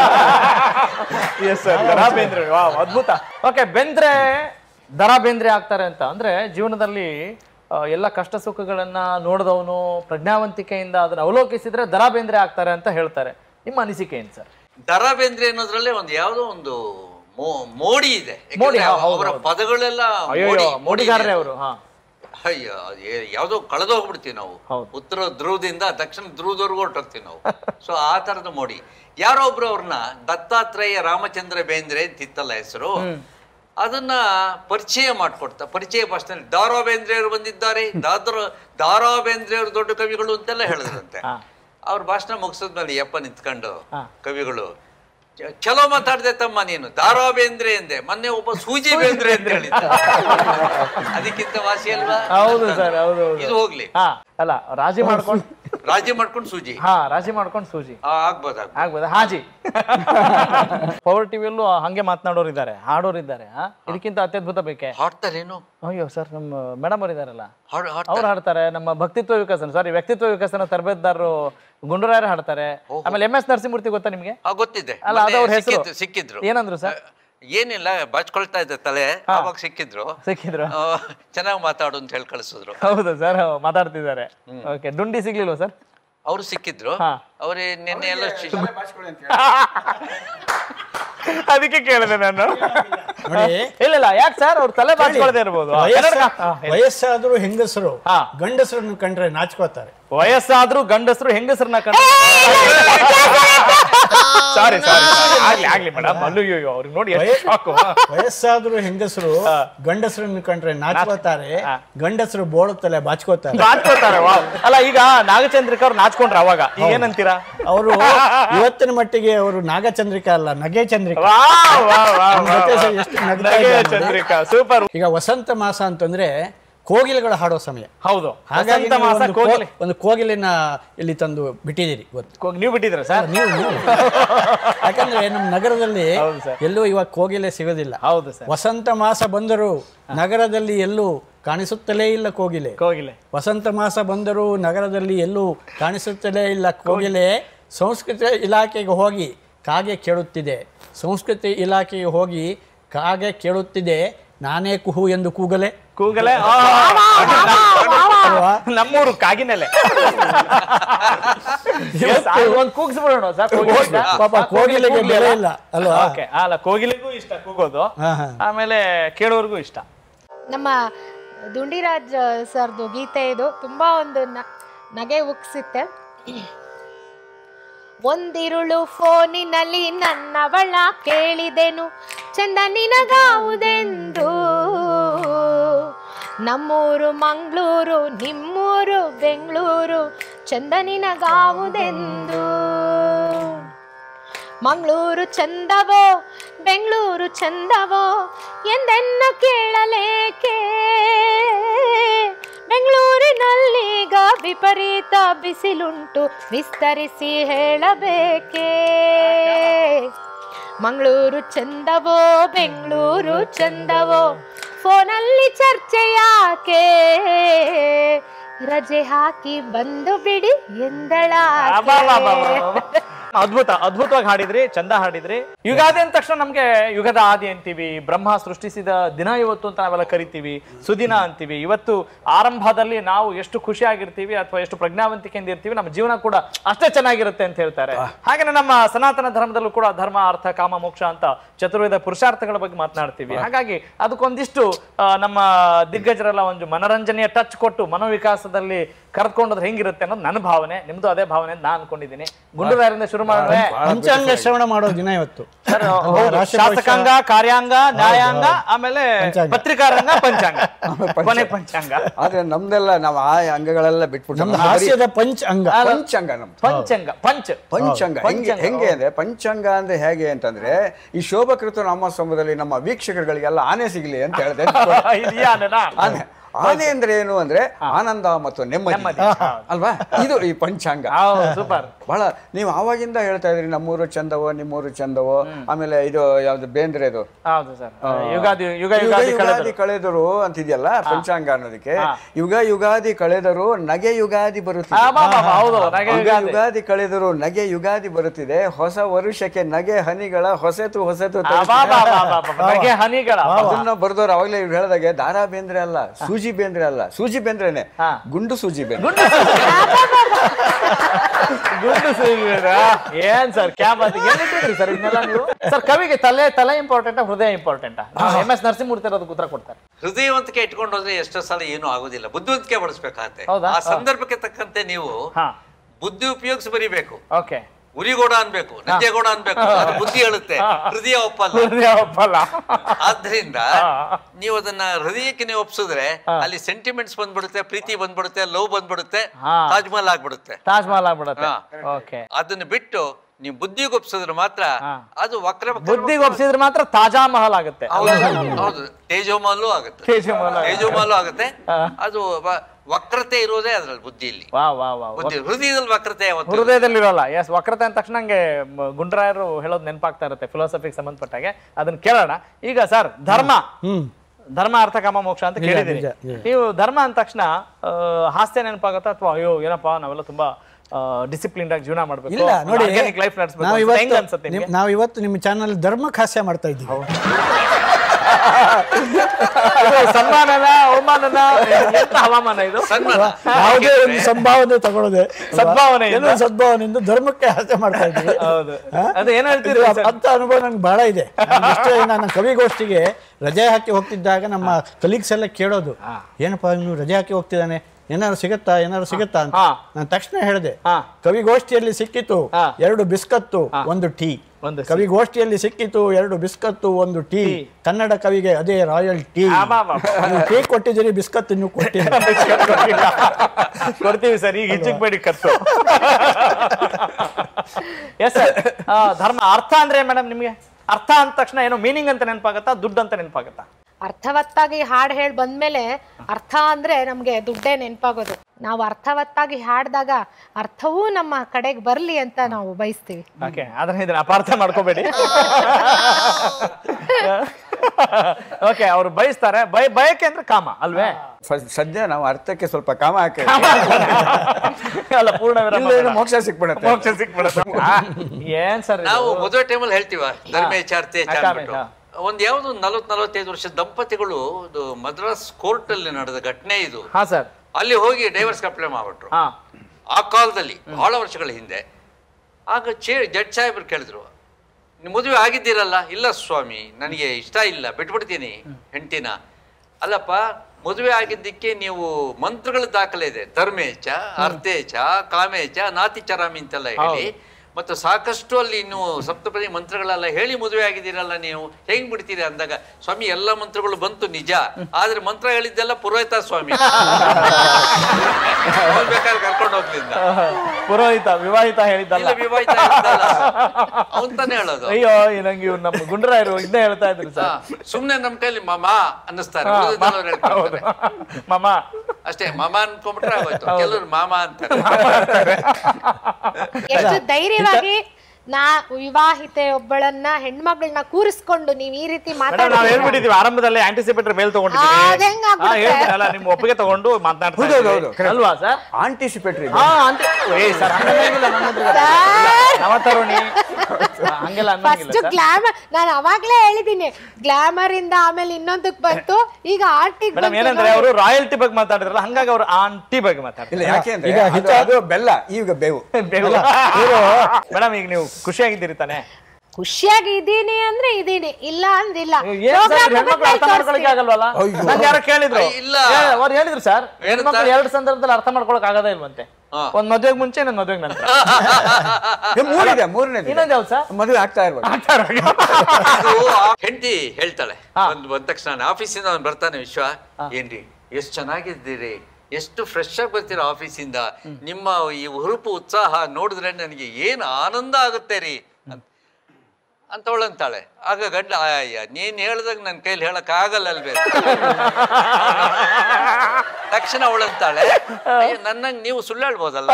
yes sir Da Ra Bendre wow ಅದ್ಭುತ ಓಕೆ ಬೆಂದ್ರೆ ದರಾ ಬೇಂದ್ರೆ ಆಗ್ತಾರೆ ಅಂತ ಅಂದ್ರೆ ಜೀವನದಲ್ಲಿ ಆ, ಎಲ್ಲ ಕಷ್ಟ ಸುಖಗಳನ್ನ ನೋಡಿದವನು ಪ್ರಜ್ಞಾವಂತಿಕೆಯಿಂದ ಅದನ್ನ ಅವಲೋಕಿಸಿದ್ರೆ ದರಾ ಬೇಂದ್ರೆ ಆಗ್ತಾರೆ ಅಂತ ಹೇಳ್ತಾರೆ ನಿಮ್ಮ ಅನಿಸಿಕೆ ಏನ್ ಸರ್ ದರ ಬೇಂದ್ರೆ ಅನ್ನೋದ್ರಲ್ಲೇ ಒಂದು ಯಾವುದೋ ಒಂದು ಮೋ- ಮೋಡಿ ಇದೆ ಯಾಕಂದ್ರೆ ಮೋಡಿ, ಹೌದು, ಹೌದು, ಅವರ ಹೌದು. ಪದಗಳೆಲ್ಲ ಅಯ್ಯೋ ಮೋಡಿ ಮೋಡಿಗಾರರೇ ಇದೆ. ಅವರು ಹಾ ಅಯ್ಯೋ ಅದ್ ಏ- ಯಾವ್ದೋ ಕಳೆದೋಗ್ಬಿಡ್ತೀವಿ ನಾವು ಹೌದು. ಉತ್ತರ ಧ್ರುವದಿಂದ ದಕ್ಷಿಣ ಧ್ರುವದವರೆಗೂ ಹೊರಟೋಗ್ತೀವಿ ನಾವು ಸೊ ಆ ತರದ ಮೋಡಿ ಯಾರೋ ಒಬ್ರು ಅವ್ರನ್ನ ದತ್ತಾತ್ರೇಯ ರಾಮಚಂದ್ರ ಬೇಂದ್ರೆ ಅಂತಿತ್ತಲ್ಲ ಹೆಸರು ಅದನ್ನ ಪರಿಚಯ ಮಾಡ್ಕೊಡ್ತಾ ಪರಿಚಯ ಭಾಷಣ ದಾರಾ ಬೇಂದ್ರೆ ಅವರು ಬಂದಿದ್ದಾರೆ ದಾದ್ರ ದಾರಾ ಬೇಂದ್ರೆ ಅವರು ದೊಡ್ಡ ಕವಿಗಳು ಅಂತೆಲ್ಲ ಹೇಳಿದ್ರಂತೆ ಹಾ. ಅವ್ರ ಭಾಷಣ ಮುಗಿಸಿದ್ಮೇಲೆ ಯಪ್ಪ ನಿಂತ್ಕೊಂಡು ಕವಿಗಳು ಚ- ಚಲೋ ಮಾತಾಡ್ದೆ ತಮ್ಮ ನೀನು ದಾರಾ ಬೇಂದ್ರೆ ಎಂದೆ ಮೊನ್ನೆ ಒಬ್ಬ ಸೂಜಿ ಬೇಂದ್ರೆ ಅಂತ ಹೇಳಿದ್ದ ಅದಕ್ಕಿಂತ ವಾಸಿ ಅಲ್ವಾ ಹೌದು ಸರ್ ಹೌದು ಹೌದು ಇದು ಹೋಗ್ಲಿ ಹಾ ಅಲ್ಲ ರಾಜಿ ಮಾಡ್ಕೊಂಡು ರಾಜಿ ಮಾಡ್ಕೊಂಡು ಸೂಜಿ ಹಾ ರಾಜಿ ಮಾಡ್ಕೊಂಡು ಸೂಜಿ ಆ, ಆಗ್ಬೋದು ಆಗ್ಬೋದು. ಆಗ್ಬೋದಾ ಹಾಜಿ ಪವರ್ ಟಿವಿಯಲ್ಲೂ ಹಂಗೆ ಮಾತನಾಡೋರು ಇದ್ದಾರೆ ಹಾಡೋರು ಇದ್ದಾರೆ ಹಾ? ಇದಕ್ಕಿಂತ ಅತ್ಯದ್ಭುತ ಬೇಕೆ ಹಾಡ್ತಾರೇನು ಅಯ್ಯೋ ಸರ್ ನಮ್ಮ ಮೇಡಮ್ ಅವ್ರು ಇದಾರಲ್ಲ ಹಾಡ್ ಹಾಡ್ ಅವ್ರು ಹಾಡ್ತಾರೆ ನಮ್ಮ ಭಕ್ತಿತ್ವ ವಿಕಸನ ಸಾರಿ ವ್ಯಕ್ತಿತ್ವ ವಿಕಸನ ತರಬೇತದಾರರು ಗುಂಡೂರಾಯರು ಹಾಡ್ತಾರೆ ಆಮೇಲೆ ಎಂ ಎಸ್ ನರಸಿಂಹಮೂರ್ತಿ ಗೊತ್ತಾ ನಿಮ್ಗೆ ಆ, ಗೊತ್ತಿದೆ ಅಲ್ಲ ಮೊನ್ನೆ ಅದವ್ರ ಹೆಸರು ಸಿಕ್ಕಿದ್ರು ಸಿಕ್ಕಿದ್ರು ಏನಂದ್ರು ಸರ್ ಏನಿಲ್ಲ ಬಾಚ್ಕೊಳ್ತಾ ಇದ್ದ ತಲೆ ಆವಾಗ ಸಿಕ್ಕಿದ್ರು ಸಿಕ್ಕಿದ್ರು ಚೆನ್ನಾಗಿ ಮಾತಾಡು ಅಂತ ಹೇಳಿ ಕಳಿಸಿದ್ರು ಹೌದು ಸರ್ ಮಾತಾಡ್ತಿದ್ದಾರೆ ಓಕೆ ಡುಂಡಿ ಸಿಗ್ಲಿಲ್ವ ಸರ್ ಅವರು ಸಿಕ್ಕಿದ್ರು ಹಾ. ಅವ್ರೇ ನಿನ್ನೆ ಎಲ್ಲ ಶಿ- ಅದಕ್ಕೆ ಕೇಳಿದೆ ನಾನು ನೋಡಿ ಇಲ್ಲ ಇಲ್ಲ ಯಾಕೆ ಸರ್ ಅವ್ರು ತಲೆ ಬಾಚ್ಕೊಳ್ಳದೆ ಇರ್ಬೋದು ಆ, ವಯಸ್ಸ- ಕನ್ನಡಕ- ಹಾ, ಹೇಳಿ. ವಯಸ್ಸಾದ್ರೂ ಹೆಂಗಸರು ಹಾ. ಗಂಡಸರನ್ನು ಕಂಡ್ರೆ ನಾಚ್ಕೋತಾರೆ ವಯಸ್ಸಾದ್ರೂ ಗಂಡಸರು ಹೆಂಗಸರನ್ನ ಕಂಡು ಸಾರಿ ಸಾರಿ ಆಗ್ಲಿ ಆಗ್ಲಿ ಮೇಡಮ್ ಅಲ್ಲೂ ಅಯ್ಯೋ ಅವ್ರಿಗೆ ನೋಡಿ ಎಷ್ಟು ಶಾಕು ವಯಸ್ಸಾದ್ರು ಹೆಂಗಸರು ಗಂಡಸರನ್ನು ಕಂಡ್ರೆ ನಾಚ್ಕೋತಾರೆ ಗಂಡಸರು ಬೋಳುತ್ತಲೆ ಬಾಚ್ಕೋತಾರೆ ನಾಚ್ಕೋತಾರೆ ವಾವ್ ಅಲ್ಲ ಈಗ ನಾಗಚಂದ್ರಿಕ ಅವ್ರು ನಾಚ್ಕೊಂಡ್ರ ಅವಾಗ ಈಗ ಏನಂತೀರಾ ಅವರು ಇವತ್ತಿನ ಮಟ್ಟಿಗೆ ಅವರು ನಾಗಚಂದ್ರಿಕಾ ಅಲ್ಲ ನಗೆ ಚಂದ್ರಿಕಾ ವಾವ್, ವಾವ್, ವಾವ್, ನಮ್ ಜೊತೆ ವಾವ್. ಎಷ್ಟು ನಗ್ತಾ ನಗೆ ಇದ್ದಾರೆ ನೋಡಿ. ಚಂದ್ರಿಕಾ ಸೂಪರ್ ಈಗ ವಸಂತ ಮಾಸ ಅಂತಂದ್ರೆ ಕೋಗಿಲೆಗಳು ಹಾಡೋ ಸಮಯ ಹೌದು ಹಾಗಾಗಿ ವಸಂತ ನೀವು ಮಾಸ ಒಂದು ಕೋ- ಕೋಗಿಲೆ ಒಂದು ಕೋಗಿಲಿನ ಇಲ್ಲಿ ತಂದು ಬಿಟ್ಟಿದ್ದೀರಿ ಇವತ್ತು ಕೋ- ನೀವು ಬಿಟ್ಟಿದ್ರ ಸರ್ ನೀವು ನೀವು. ಯಾಕಂದ್ರೆ ನಮ್ಮ ನಗರದಲ್ಲಿ ಹೌದು ಸರ್. ಎಲ್ಲೂ ಇವಾಗ ಕೋಗಿಲೆ ಸಿಗೋದಿಲ್ಲ ಹೌದು ಸರ್ ವಸಂತ ಮಾಸ ಬಂದರೂ ನಗರದಲ್ಲಿ ಎಲ್ಲೂ ಕಾಣಿಸುತ್ತಲೇ ಇಲ್ಲ ಕೋಗಿಲೆ ಕೋಗಿಲೆ ವಸಂತ ಮಾಸ ಬಂದರೂ ನಗರದಲ್ಲಿ ಎಲ್ಲೂ ಕಾಣಿಸುತ್ತಲೇ ಇಲ್ಲ ಕೋಗಿಲೆ ಸಂಸ್ಕೃತಿ ಇಲಾಖೆಗೆ ಹೋಗಿ ಕಾಗೆ ಕೇಳುತ್ತಿದೆ ಸಂಸ್ಕೃತಿ ಇಲಾಖೆಗೆ ಹೋಗಿ ಕಾಗೆ ಕೇಳುತ್ತಿದೆ ನಾನೇ ಕುಹು ಎಂದು ಕೂಗಲೆ ಕೂಗಲೆ ಆ, ಅಲ್ವಾ ನಮ್ಮೂರು ಕಾಗಿನೆಲೆ ಒಂದು ಕೂಗಿಸ್ಬಿಡೋಣ ಸರ್ ಕೋಗಿಲೆ ಪಾಪ ಕೋಗಿಲೆಗೆ ಬೆಲೆ ಇಲ್ಲ ಅಲ್ವಾ ಓಕೆ ಅಲ್ಲ ಕೋಗಿಲೆಗೂ ಇಷ್ಟ ಕೂಗೋದು ಹಾ, ಹಾ. ಆಮೇಲೆ ಕೇಳೋರ್ಗೂ ಇಷ್ಟ ನಮ್ಮ ದುಂಡಿರಾಜ್ ಸರ್ದು ಗೀತೆ ಇದು ತುಂಬಾ ಒಂದು ನ- ನಗೆ ಉಕ್ಸಿತ್ತೆ ಒಂದಿರುಳು ಫೋನಿನಲ್ಲಿ ನನ್ನವಳ ಕೇಳಿದೆನು ಚಂದ ನಿನಗಾವುದೆಂದು ನಮ್ಮೂರು ಮಂಗಳೂರು ನಿಮ್ಮೂರು ಬೆಂಗಳೂರು ಚಂದ ನಿನಗಾವುದೆಂದು ಮಂಗಳೂರು ಚಂದವೋ ಬೆಂಗಳೂರು ಚಂದವೋ ಎಂದೆನ್ನ ಕೇಳಲೇಕೆ ಬೆಂಗಳೂರಿನಲ್ಲೀಗ ವಿಪರೀತ ಬಿಸಿಲುಂಟು ವಿಸ್ತರಿಸಿ ಹೇಳಬೇಕೇ ಮಂಗಳೂರು ಚಂದವೋ ಬೆಂಗಳೂರು ಚಂದವೋ ಫೋನಲ್ಲಿ ಚರ್ಚೆ ಯಾಕೆ ರಜೆ ಹಾಕಿ ಬಂದು ಬಿಡಿ ಎಂದಳಾಕೆ ಅದ್ಭುತ ಅದ್ಭುತವಾಗಿ ಹಾಡಿದ್ರಿ ಚಂದ ಹಾಡಿದ್ರಿ ಯುಗಾದಿ ಅಂದ ತಕ್ಷಣ ನಮ್ಗೆ ಯುಗದ ಆದಿ ಅಂತೀವಿ ಬ್ರಹ್ಮ ಸೃಷ್ಟಿಸಿದ ದಿನ ಇವತ್ತು ಅಂತ ನಾವೆಲ್ಲ ಕರಿತೀವಿ ಸುದಿನ ಅಂತೀವಿ ಇವತ್ತು ಆರಂಭದಲ್ಲಿ ನಾವು ಎಷ್ಟು ಖುಷಿಯಾಗಿರ್ತೀವಿ ಅಥವಾ ಎಷ್ಟು ಪ್ರಜ್ಞಾವಂತಿಕೆಯಿಂದ ಇರ್ತೀವಿ ನಮ್ಮ ಜೀವನ ಕೂಡ ಅಷ್ಟೇ ಚೆನ್ನಾಗಿರುತ್ತೆ ಅಂತ ಹೇಳ್ತಾರೆ ಹಾಗೆ ನಮ್ಮ ಸನಾತನ ಧರ್ಮದಲ್ಲೂ ಕೂಡ ಧರ್ಮ ಅರ್ಥ ಕಾಮ ಮೋಕ್ಷ ಅಂತ ಚತುರ್ವೇದ ಪುರುಷಾರ್ಥಗಳ ಬಗ್ಗೆ ಮಾತನಾಡ್ತೀವಿ ಹಾಗಾಗಿ ಅದಕ್ಕೊಂದಿಷ್ಟು ಆ, ನಮ್ಮ ದಿಗ್ಗಜರೆಲ್ಲ ಒಂದು ಮನರಂಜನೆಯ ಟಚ್ ಕೊಟ್ಟು ಮನೋವಿಕಾಸದಲ್ಲಿ ಕರೆದುಕೊಂಡ್ರೆ ಹೆಂಗಿರುತ್ತೆ ಅನ್ನೋದು ನನ್ನ ಭಾವನೆ ನಿಮ್ದು ಅದೇ ಭಾವನೆ ಅಂತ ನಾನು ಅನ್ಕೊಂಡಿದ್ದೀನಿ ಗುಂಡುರಾಯರಿಂದ ಶುರು ಮಾಡಿದ್ರೆ ಪಂಚಾಂಗ ಶ್ರವಣ ಮಾಡೋ ದಿನ ಇವತ್ತು ಸರ್, ಹೌದು, ರಾಶಿ ಶಾಸಕಾಂಗ ಕಾರ್ಯಾಂಗ ನ್ಯಾಯಾಂಗ ಆಮೇಲೆ ಪಂಚಾಂಗ. ಪತ್ರಿಕಾರಂಗ ಪಂಚಾಂಗ ಕೊನೆ ಪಂಚಾಂಗ ಆದ್ರೆ ನಮ್ದೆಲ್ಲ ನಾವು ಆ ಅಂಗಗಳೆಲ್ಲ ಬಿಟ್ಬಿಟ್ಟು ನಮ್ಮ ನಮ್ದು ಬರೀ ಹಾಸ್ಯದ ಪಂಚ್ ಅಂಗ ಪಂಚಾಂಗ ನಮ್ದು ಪಂಚಾಂಗ ಪಂಚ್ ಪಂಚಾಂಗ ಹೆಂಗೆ ಪಂಚಾಂಗ. ಹೆಂಗೆ ಅಂದ್ರೆ ಪಂಚಾಂಗ ಅಂದ್ರೆ ಹೇಗೆ ಅಂತಂದ್ರೆ ಈ ಶೋಭಕೃತ ನಾಮೋತ್ಸವದಲ್ಲಿ ನಮ್ಮ ವೀಕ್ಷಕರುಗಳಿಗೆಲ್ಲ ಆನೆ ಸಿಗ್ಲಿ ಅಂತ ಹೇಳಿದೆ ಇದೆಯಾ ಅಣ್ಣನ? ಆನೆ ಆನೆ ಅಂದ್ರೆ ಏನು ಅಂದ್ರೆ ಆನಂದ ಮತ್ತು ನೆಮ್ಮದಿ ನೆಮ್ಮದಿ. ಅಲ್ವಾ ಇದು ಈ ಪಂಚಾಂಗ ಹೌದು ಸೂಪರ್ ಬಹಳ ನೀವು ಆವಾಗಿಂದ ಹೇಳ್ತಾ ಇದ್ರಿ ನಮ್ಮೂರು ಚಂದವೋ ನಿಮ್ಮೂರು ಚಂದವೋ ಆಮೇಲೆ ಇದು ಯಾವ್ದು ಬೇಂದ್ರೆದು ಹೌದು ಸರ್ ಯುಗಾದಿ ಯುಗ ಯುಗ ಯುಗಾದಿ ಯುಗಾದಿ ಕಳೆದರು ಕಳೆದರು ಅಂತಿದೆಯಲ್ಲ ಪಂಚಾಂಗ ಅನ್ನೋದಕ್ಕೆ ಯುಗ ಯುಗಾದಿ ಕಳೆದರು ನಗೆ ಯುಗಾದಿ ಆ, ಬರುತ್ತಿದೆ ಬಾ, ಬಾ, ಬಾ, ಹೌದು ನಗೆ ಯುಗ ಯುಗಾದಿ. ಯುಗಾದಿ ಕಳೆದರು ನಗೆ ಯುಗಾದಿ ಬರುತ್ತಿದೆ ಹೊಸ ವರುಷಕ್ಕೆ ನಗೆ ಹನಿಗಳ ಹೊಸತು ಹೊಸತು ಆ, ಬಾ, ಬಾ, ಬಾ, ಬಾ, ಬಾ, ನಗೆ ಹನಿಗಳ ಅದನ್ನ ಬರ್ದವ್ರು ಅವಾಗಲೇ ಇವ್ರು ಹೇಳ್ದಾಗೆ ದಾರಾ ಬೇಂದ್ರೆ ಅಲ್ಲ ಸೂಜಿ ಬೇಂದ್ರೆ ಅಲ್ಲ ಸೂಜಿ ಬೇಂದ್ರೆನೆ ಹಾ. ಗುಂಡು ಸೂಜಿ ಬೇಂದ್ರೆ ಗುಂಡು ಸುರಿಯುವುದಾ? ಏನ್ ಸರ್ ಕ್ಯಾ ಬಾತ್ ಏನಿಟ್ಟಿದ್ರಿ ಸರ್ ಇದನ್ನೆಲ್ಲ ನೀವು ಸರ್ ಕವಿಗೆ ತಲೆ ತಲೆ ಇಂಪಾರ್ಟೆಂಟ್ ಹೃದಯ ಇಂಪಾರ್ಟೆಂಟ್ ಎಂ ಎಸ್ ನರಸಿಂಹಮೂರ್ತಿ ಅದಕ್ಕೆ ಉತ್ತರ ಕೊಡ್ತಾರೆ ಹೃದಯವಂತಿಕೆ ಇಟ್ಕೊಂಡು ಹೋದ್ರೆ ಎಷ್ಟೋ ಸಲ ಏನೂ ಆಗೋದಿಲ್ಲ ಬುದ್ಧಿವಂತಿಕೆ ಬಳಸ್ಬೇಕಾಗತ್ತೆ ಹೌದಾ? ಆ ಸಂದರ್ಭಕ್ಕೆ ತಕ್ಕಂತೆ ನೀವು ಹಾ ಬುದ್ಧಿ ಉಪಯೋಗಿಸಿ ಬರೀಬೇಕು ಓಕೆ ಉರಿಗೋಡ ಅನ್ಬೇಕು ನಂಜೇಗೌಡ ಅನ್ಬೇಕು ಅದು ಬುದ್ಧಿ ಹೇಳುತ್ತೆ ಹೃದಯ ಒಪ್ಪಲ್ಲ ಹೃದಯ ಒಪ್ಪಲ್ಲ ಆದ್ರಿಂದ ನೀವು ಅದನ್ನ ಹೃದಯಕ್ಕೆ ನೀವು ಒಪ್ಸಿದ್ರೆ ಅಲ್ಲಿ ಸೆಂಟಿಮೆಂಟ್ಸ್ ಬಂದ್ಬಿಡುತ್ತೆ ಪ್ರೀತಿ ಬಂದ್ಬಿಡುತ್ತೆ ಲವ್ ಬಂದ್ಬಿಡುತ್ತೆ ಹಾ. ತಾಜ್ ಮಹಲ್ ಆಗ್ಬಿಡುತ್ತೆ ತಾಜ್ ಮಹಲ್ ಆಗ್ಬಿಡತ್ತೆ ಹಾ. ಓಕೆ ಅದನ್ನ ಬಿಟ್ಟು ನೀವು ಬುದ್ಧಿಗೆ ಒಪ್ಸಿದ್ರೆ ಮಾತ್ರ ಹಾ. ಅದು ವಕ್ರ ವಕ್ರ- ಬುದ್ಧಿಗೆ ಒಪ್ಸಿದ್ರೆ ಮಾತ್ರ ತಾಜಾ ಮಹಲ್ ಆಗುತ್ತೆ ಹೌದು ಹೌದು ತೇಜೋಮಹಲು ಆಗುತ್ತೆ ತೇಜ ಮಹಲ್ ಆಗುತ್ತೆ. ತೇಜೋಮಹಲು ಆಗುತ್ತೆ ಹಾ. ಅದು ವ- ವಕ್ರತೆ ಇರೋದೇ ಅದ್ರಲ್ಲಿ ಬುದ್ಧಿಯಲ್ಲಿ ವಾ ವಾ ವಾ ಬುದ್ಧಿ ಹೃದಯದಲ್ಲಿ ವಕ್ರತೆ ಯಾವತ್ತು ಹೃದಯದಲ್ಲಿರೋಲ್ಲ ಎಸ್ ವಕ್ರತೆ ಅಂದ ತಕ್ಷಣ ನಂಗೆ ಮ- ಗುಂಡ್ರಾಯರು ಹೇಳೋದು ನೆನಪಾಗ್ತಾ ಇರುತ್ತೆ ಫಿಲಾಸಫಿಗೆ ಸಂಬಂಧಪಟ್ಟಾಗೆ ಅದನ್ನ ಕೇಳೋಣ ಈಗ ಸರ್ ಧರ್ಮ ಧರ್ಮ ಅರ್ಥ ಕಾಮ ಮೋಕ್ಷ ಅಂತ ಕೇಳಿದಿರಿ ನಿಜ, ನಿಜ. ನೀವು ಧರ್ಮ ಅಂದ ತಕ್ಷಣ ಆ, ಹಾಸ್ಯ ನೆನಪಾಗತ್ತಾ ಅಥವಾ ಅಯ್ಯೋ ಏನಪ್ಪಾ ನಾವೆಲ್ಲ ತುಂಬಾ ಡಿಸಿಪ್ಲಿನ್ ಆಗಿ ಜೀವನ ಮಾಡ್ಬೇಕು ಇಲ್ಲ ನೋಡಿ ಲೈಫ್ ನಡೆಸಬೇಕು ನಾವು ಹೆಂಗ್ ಇವತ್ತು ಅನ್ಸುತ್ತೆ ನಿಮ್- ನಾವು ಇವತ್ತು ನಿಮ್ಮ ಚಾನಲ್ ಧರ್ಮಕ್ಕೆ ಹಾಸ್ಯ ಮಾಡ್ತಾ ಇದ್ದೀವಿ ಇದು ಸನ್ಮಾನನ ಅವಮಾನನ ಎಂತ ಹವಾಮಾನ ಇದು ಸನ್ಮಾನ ಯಾವುದೇ ಒಂದು ಸಂಭಾವನೆ ತಗೊಳ್ಳದೆ ಸದ್ಭಾವನೆಯಿಂದ. ಏನೋ ಸದ್ಭಾವನೆಯಿಂದ ಧರ್ಮಕ್ಕೆ ಹಾಸ್ಯ ಮಾಡ್ತಾ ಇದ್ದೀವಿ ಹೌದು ಹಾ? ಅದು ಏನ್ ಇದು ಹೇಳ್ತಿದ್ರಿ ಸರ್? ಅಂತ ಅನುಭವ ನಂಗೆ ಬಹಳ ಇದೆ ನಾನ್ ಎಷ್ಟೋ ನನ್ನ ಕವಿಗೋಷ್ಠಿಗೆ ರಜೆ ಹಾಕಿ ಹೋಗ್ತಿದ್ದಾಗ ನಮ್ಮ ಕಲೀಗ್ಸ್ ಎಲ್ಲ ಕೇಳೋದು ಏನಪ್ಪಾ ಇವ್ನು ರಜೆ ಹಾಕಿ ಹೋಗ್ತಿದ್ದಾನೆ ಏನಾದ್ರು ಸಿಗುತ್ತಾ ಏನಾದ್ರು ಸಿಗುತ್ತಾ ಅಂತ ಹಾ. ನಾನು ತಕ್ಷಣ ಹೇಳಿದೆ ಹಾ. ಕವಿಗೋಷ್ಠಿಯಲ್ಲಿ ಸಿಕ್ಕಿತು ಹಾ. ಎರಡು ಬಿಸ್ಕತ್ತು ಒಂದು ಟೀ ಒಂದು ಸಿ- ಕವಿಗೋಷ್ಠಿಯಲ್ಲಿ ಸಿಕ್ಕಿತು ಎರಡು ಬಿಸ್ಕತ್ತು ಒಂದು ಟೀ ಕನ್ನಡ ಕವಿಗೆ ಅದೇ ರಾಯಲ್ ಟೀ ಅಬ್ಬಬ್ಬಬ್ಬ. ನೀವು ಟೀ ಕೊಟ್ಟಿದ್ದೀರಿ ಬಿಸ್ಕತ್ ಇನ್ನೂ ಕೊಟ್ಟಿಲ್ಲ ಕೊಡ್ತೀವಿ ಸರ್ ಈಗ ಹೆಚ್ಚಿಗೆ ಕತ್ತು ಎಸ್ ಸರ್ ಧರ್ಮ ಅರ್ಥ ಅಂದ್ರೆ ಮೇಡಮ್ ನಿಮ್ಗೆ ಅರ್ಥ ಅಂದ ತಕ್ಷಣ ಏನೋ ಮೀನಿಂಗ್ ಅಂತ ನೆನಪಾಗತ್ತಾ ದುಡ್ಡು ಅಂತ ನೆನಪಾಗತ್ತಾ ಅರ್ಥವತ್ತಾಗಿ ಹಾಡು ಹೇಳಿ ಬಂದ್ಮೇಲೆ ಅರ್ಥ ಅಂದ್ರೆ ನಮ್ಗೆ ದುಡ್ಡೇ ನೆನಪಾಗೋದು ನಾವು ಅರ್ಥವತ್ತಾಗಿ ಹಾಡಿದಾಗ ಅರ್ಥವೂ ನಮ್ಮ ಕಡೆಗೆ ಬರ್ಲಿ ಅಂತ ನಾವು ಬಯಸ್ತೀವಿ ಓಕೆ ಅದನ್ನ ಇದನ್ನ ಅಪಾರ್ಥ ಮಾಡ್ಕೋಬೇಡಿ ಓಕೆ ಅವ್ರು ಬಯಸ್ತಾರೆ ಬಯ ಬಯಕೆ ಅಂದ್ರೆ ಕಾಮ ಅಲ್ವೇ ಫಸ್ಟ್ ಸದ್ಯ ನಾವು ಅರ್ಥಕ್ಕೆ ಸ್ವಲ್ಪ ಕಾಮ ಹಾಕಿ ಅಲ್ಲ ಪೂರ್ಣ ವಿರಾಮ ಇಲ್ಲ, ಏನು ಬೇಡ. ಮೋಕ್ಷ ಸಿಕ್ಬಿಡತ್ತೆ ಮೋಕ್ಷ ಸಿಕ್ಬಿಡುತ್ತೆ ಆ, ಏನ್ ಸರ್ ಇದು? ನಾವು ಮದುವೆ ಟೈಮಲ್ಲಿ ಹೇಳ್ತೀವ ಧರ್ಮೇಚ ಅರ್ಥೇಚ ಹಾ, ಅಂದ್ಬಿಟ್ಟು. ಹಾ. ಒಂದ್ ಯಾವ್ದು ನಲವತ್ ನಲವತ್ತೈದು ವರ್ಷದ ದಂಪತಿಗಳು ಇದು ಮದ್ರಾಸ್ ಕೋರ್ಟ್ ಅಲ್ಲಿ ನಡೆದ ಘಟನೆ ಇದು ಹಾ ಸರ್ ಅಲ್ಲಿ ಹೋಗಿ ಡೈವರ್ಸ್ ಅಪ್ಲೈ ಮಾಡ್ಬಿಟ್ರು ಹಾ ಆ ಕಾಲದಲ್ಲಿ ಬಹಳ ವರ್ಷಗಳ ಹಿಂದೆ ಆಗ ಚೇ ಜಡ್ಜ್ ಸಾಹೇಬ್ರು ಕೇಳಿದ್ರು ನೀವು ಮದುವೆ ಆಗಿದ್ದೀರಲ್ಲ ಇಲ್ಲ ಸ್ವಾಮಿ ನನಗೆ ಇಷ್ಟ ಇಲ್ಲ ಬಿಟ್ಬಿಡ್ತೀನಿ ಹೆಂಡತಿನ ಅಲ್ಲಪ್ಪ ಮದುವೆ ಆಗಿದ್ದಕ್ಕೆ ನೀವು ಮಂತ್ರಗಳ ದಾಖಲೆ ಇದೆ ಧರ್ಮೇಚ ಅರ್ಥೇಚ ಕಾಮೇಚ ನಾತಿಚರಾಮಿ ಅಂತೆಲ್ಲ ಹೇಳಿ ಮತ್ತು ಸಾಕಷ್ಟು ಅಲ್ಲಿ ಇನ್ನು ಸಪ್ತಪದಿ ಮಂತ್ರಗಳೆಲ್ಲ ಹೇಳಿ ಮದುವೆ ಆಗಿದ್ದೀರಲ್ಲ ನೀವು ಹೆಂಗ್ ಬಿಡ್ತೀರಿ ಅಂದಾಗ ಸ್ವಾಮಿ ಎಲ್ಲ ಮಂತ್ರಗಳು ಬಂತು ನಿಜ ಆದ್ರೆ ಮಂತ್ರ ಹೇಳಿದ್ದೆಲ್ಲ ಪುರೋಹಿತ ಸ್ವಾಮಿ ಅವ್ನ್ ಬೇಕಾದ್ರೆ ಕರ್ಕೊಂಡು ಹೋಗ್ತಿದ್ದ ಪುರೋಹಿತ ವಿವಾಹಿತ ಹೇಳಿದ್ದಲ್ಲ ಇಲ್ಲ ವಿವಾಹಿತ ಇದ್ದಲ್ಲ. ಅವ್ನ್ ತಾನೇ ಹೇಳೋದು ಅಯ್ಯೋ ಈ ನಂಗೆ ಇವ್ರು ನಮ್ಮ ಗುಂಡ್ರಾಯರು ಇದನ್ನೇ ಹೇಳ್ತಾ ಇದ್ರು ಹಾ, ಸರ್ ಸುಮ್ನೆ ನಮ್ ಕೈಲಿ ಮಮ ಅನ್ನಿಸ್ತಾರೆ ಉಳಿದದ್ದೆಲ್ಲವ್ರು ಹೇಳ್ಕೊಳ್ತಾರೆ. ಮಾಮ ಅಷ್ಟೇ ಮಮ ಅನ್ಕೊಂಡ್ಬಿಟ್ರೆ ಆಗೋಯ್ತು ಕೆಲವ್ರು ಮಾಮ ಅಂತಾರೆ ಎಷ್ಟು ಧೈರ್ಯವಾಗಿ ನಾ ವಿವಾಹಿತೆ ಒಬ್ಬಳನ್ನ ಹೆಣ್ಮಗಳನ್ನ ಕೂರಿಸ್ಕೊಂಡು ನೀವ್ ಈ ರೀತಿ ಮೇಡಮ್ ನಾವ್ ಮಾತಾಡ್ತೀರಾ ಹೇಳ್ಬಿಟ್ಟಿದೀವಿ ಆರಂಭದಲ್ಲಿ ಆಂಟಿಸಿಪೇಟರ್ ಮೇಲ್ ಆ, ಅದ್ ಹೆಂಗ್ ಆಗ್ಬಿಡುತ್ತೆ? ತಗೊಂಡಿದ್ದೀವಿ ನಿಮ್ ಒಪ್ಪಿಗೆ ತಗೊಂಡು ಮಾತನಾಡ್ತಾ ಹೌದು, ಹೌದು, ಇದ್ದೀವಿ. correct. ಅಲ್ವಾ ಸರ್ ಆಂಟಿಸಿಪೇಟ್ರಿ ಹಾ ಅಂತ ಏ ಸರ್ ಹಂಗಲ್ಲ ನಮ್ಮ ಎದುರುಗಡೆ. ನವತರುಣಿ ಹಾ, ಹಂಗೆಲ್ಲ ಅನ್ನಂಗಿಲ್ಲ ಫಸ್ಟ್ ಸರ್ ಗ್ಲಾಮರ್ ನಾನು ಅವಾಗ್ಲೇ ಹೇಳಿದೀನಿ ಗ್ಲಾಮರ್ ಇಂದ ಆಮೇಲೆ ಇನ್ನೊಂದಕ್ ಬಂತು ಈಗ ಆರ್ಟಿಗ್ ಮೇಡಮ್ ಏನಂದ್ರೆ ಅವರು ರಾಯಲ್ಟಿ ಬಗ್ಗೆ ಮಾತಾಡಿದ್ರಲ್ಲ ಹಂಗಾಗಿ ಅವರು ಆಂಟಿ ಬಗ್ಗೆ ಮಾತಾಡ್ತಾರೆ ಇಲ್ಲ ಯಾಕೆ ಅಂದ್ರೆ ಈಗ ಅದು- ಹಿತ- ಅದು ಬೆಲ್ಲ ಈಗ ಬೇವು ಮೇಡಮ್ ಈಗ ನೀವು ಖುಷಿಯಾಗಿದ್ದೀರಿ ತಾನೆ ಖುಷಿಯಾಗಿ ಇದೀನಿ ಅಂದ್ರೆ ಇದೀನಿ ಇಲ್ಲ ಅಂದಿಲ್ಲ ಏನ್ ಸರ್ Program ಹೆಣ್ಮಕ್ಳು ಅರ್ಥ ಮುಗಿದ್ಮೇಲೆ ಮಾಡ್ಕೊಳಕ್ಕೆ ಆಗಲ್ವಲ್ಲ ಅಯ್ಯೋ. ನಂಗೆ ಯಾರೋ ಕೇಳಿದ್ರು ಅಯ್ಯ, ಇಲ್ಲ. ಏ, ಅವ್ರು ಹೇಳಿದ್ರು ಸರ್ ಏನಂತ? ಹೆಣ್ಮಕ್ಳು ಎರಡು ಸಂದರ್ಭದಲ್ಲಿ ಅರ್ಥ ಮಾಡ್ಕೊಳಕ್ ಆಗದೇ ಇಲ್ವಂತೆ ಹಾ. ಒಂದ್ ಮದ್ವೆಗ್ ಮುಂಚೆ ಇನ್ನೊಂದ್ ಮದ್ವೆಗ್ ನಂತರ ಏ, ಮೂರಿದೆ ಮೂರನೇದು ಇನ್ನೊಂದ್ ಯಾವ್ದು ಸರ್ ಮದುವೆ ಆಗ್ತಾ ಇರ್ಬೇಕು ಇದು ಆ ಹೆಂಡತಿ ಹೇಳ್ತಾಳೆ ಬಂದ್ ಬಂದ ತಕ್ಷಣ ಆಫೀಸಿಂದ ಅವ್ನು ಬರ್ತಾನೆ ವಿಶ್ವ ಏನ್ರಿ ಎಷ್ಟು ಚೆನ್ನಾಗಿದ್ದೀರಿ ಎಷ್ಟು ಫ್ರೆಶ್ ಆಗಿ ಬರ್ತೀರ ಆಫೀಸಿಂದ ನಿಮ್ಮ ಈ ಹುರುಪು ಉತ್ಸಾಹ ನೋಡಿದ್ರೆ ನನಗೆ ಏನು ಆನಂದ ಆಗುತ್ತೆ ರೀ ಅಂತ ಅಂತವಳಂತಾಳೆ ಆಗ ಗಂಡ ಅಯ್ಯ ನೀನ್ ಹೇಳ್ದಾಗ ನನ್ನ ಕೈಲಿ ಹೇಳಕ್ ಆಗಲ್ಲ ಅಲ್ವೇ ತಕ್ಷಣ ಅವಳಂತಾಳೆ ಅಯ್ಯ ನನ್ನಂಗ್ ನೀವು ಸುಳ್ಳು ಹೇಳ್ಬೋದಲ್ಲ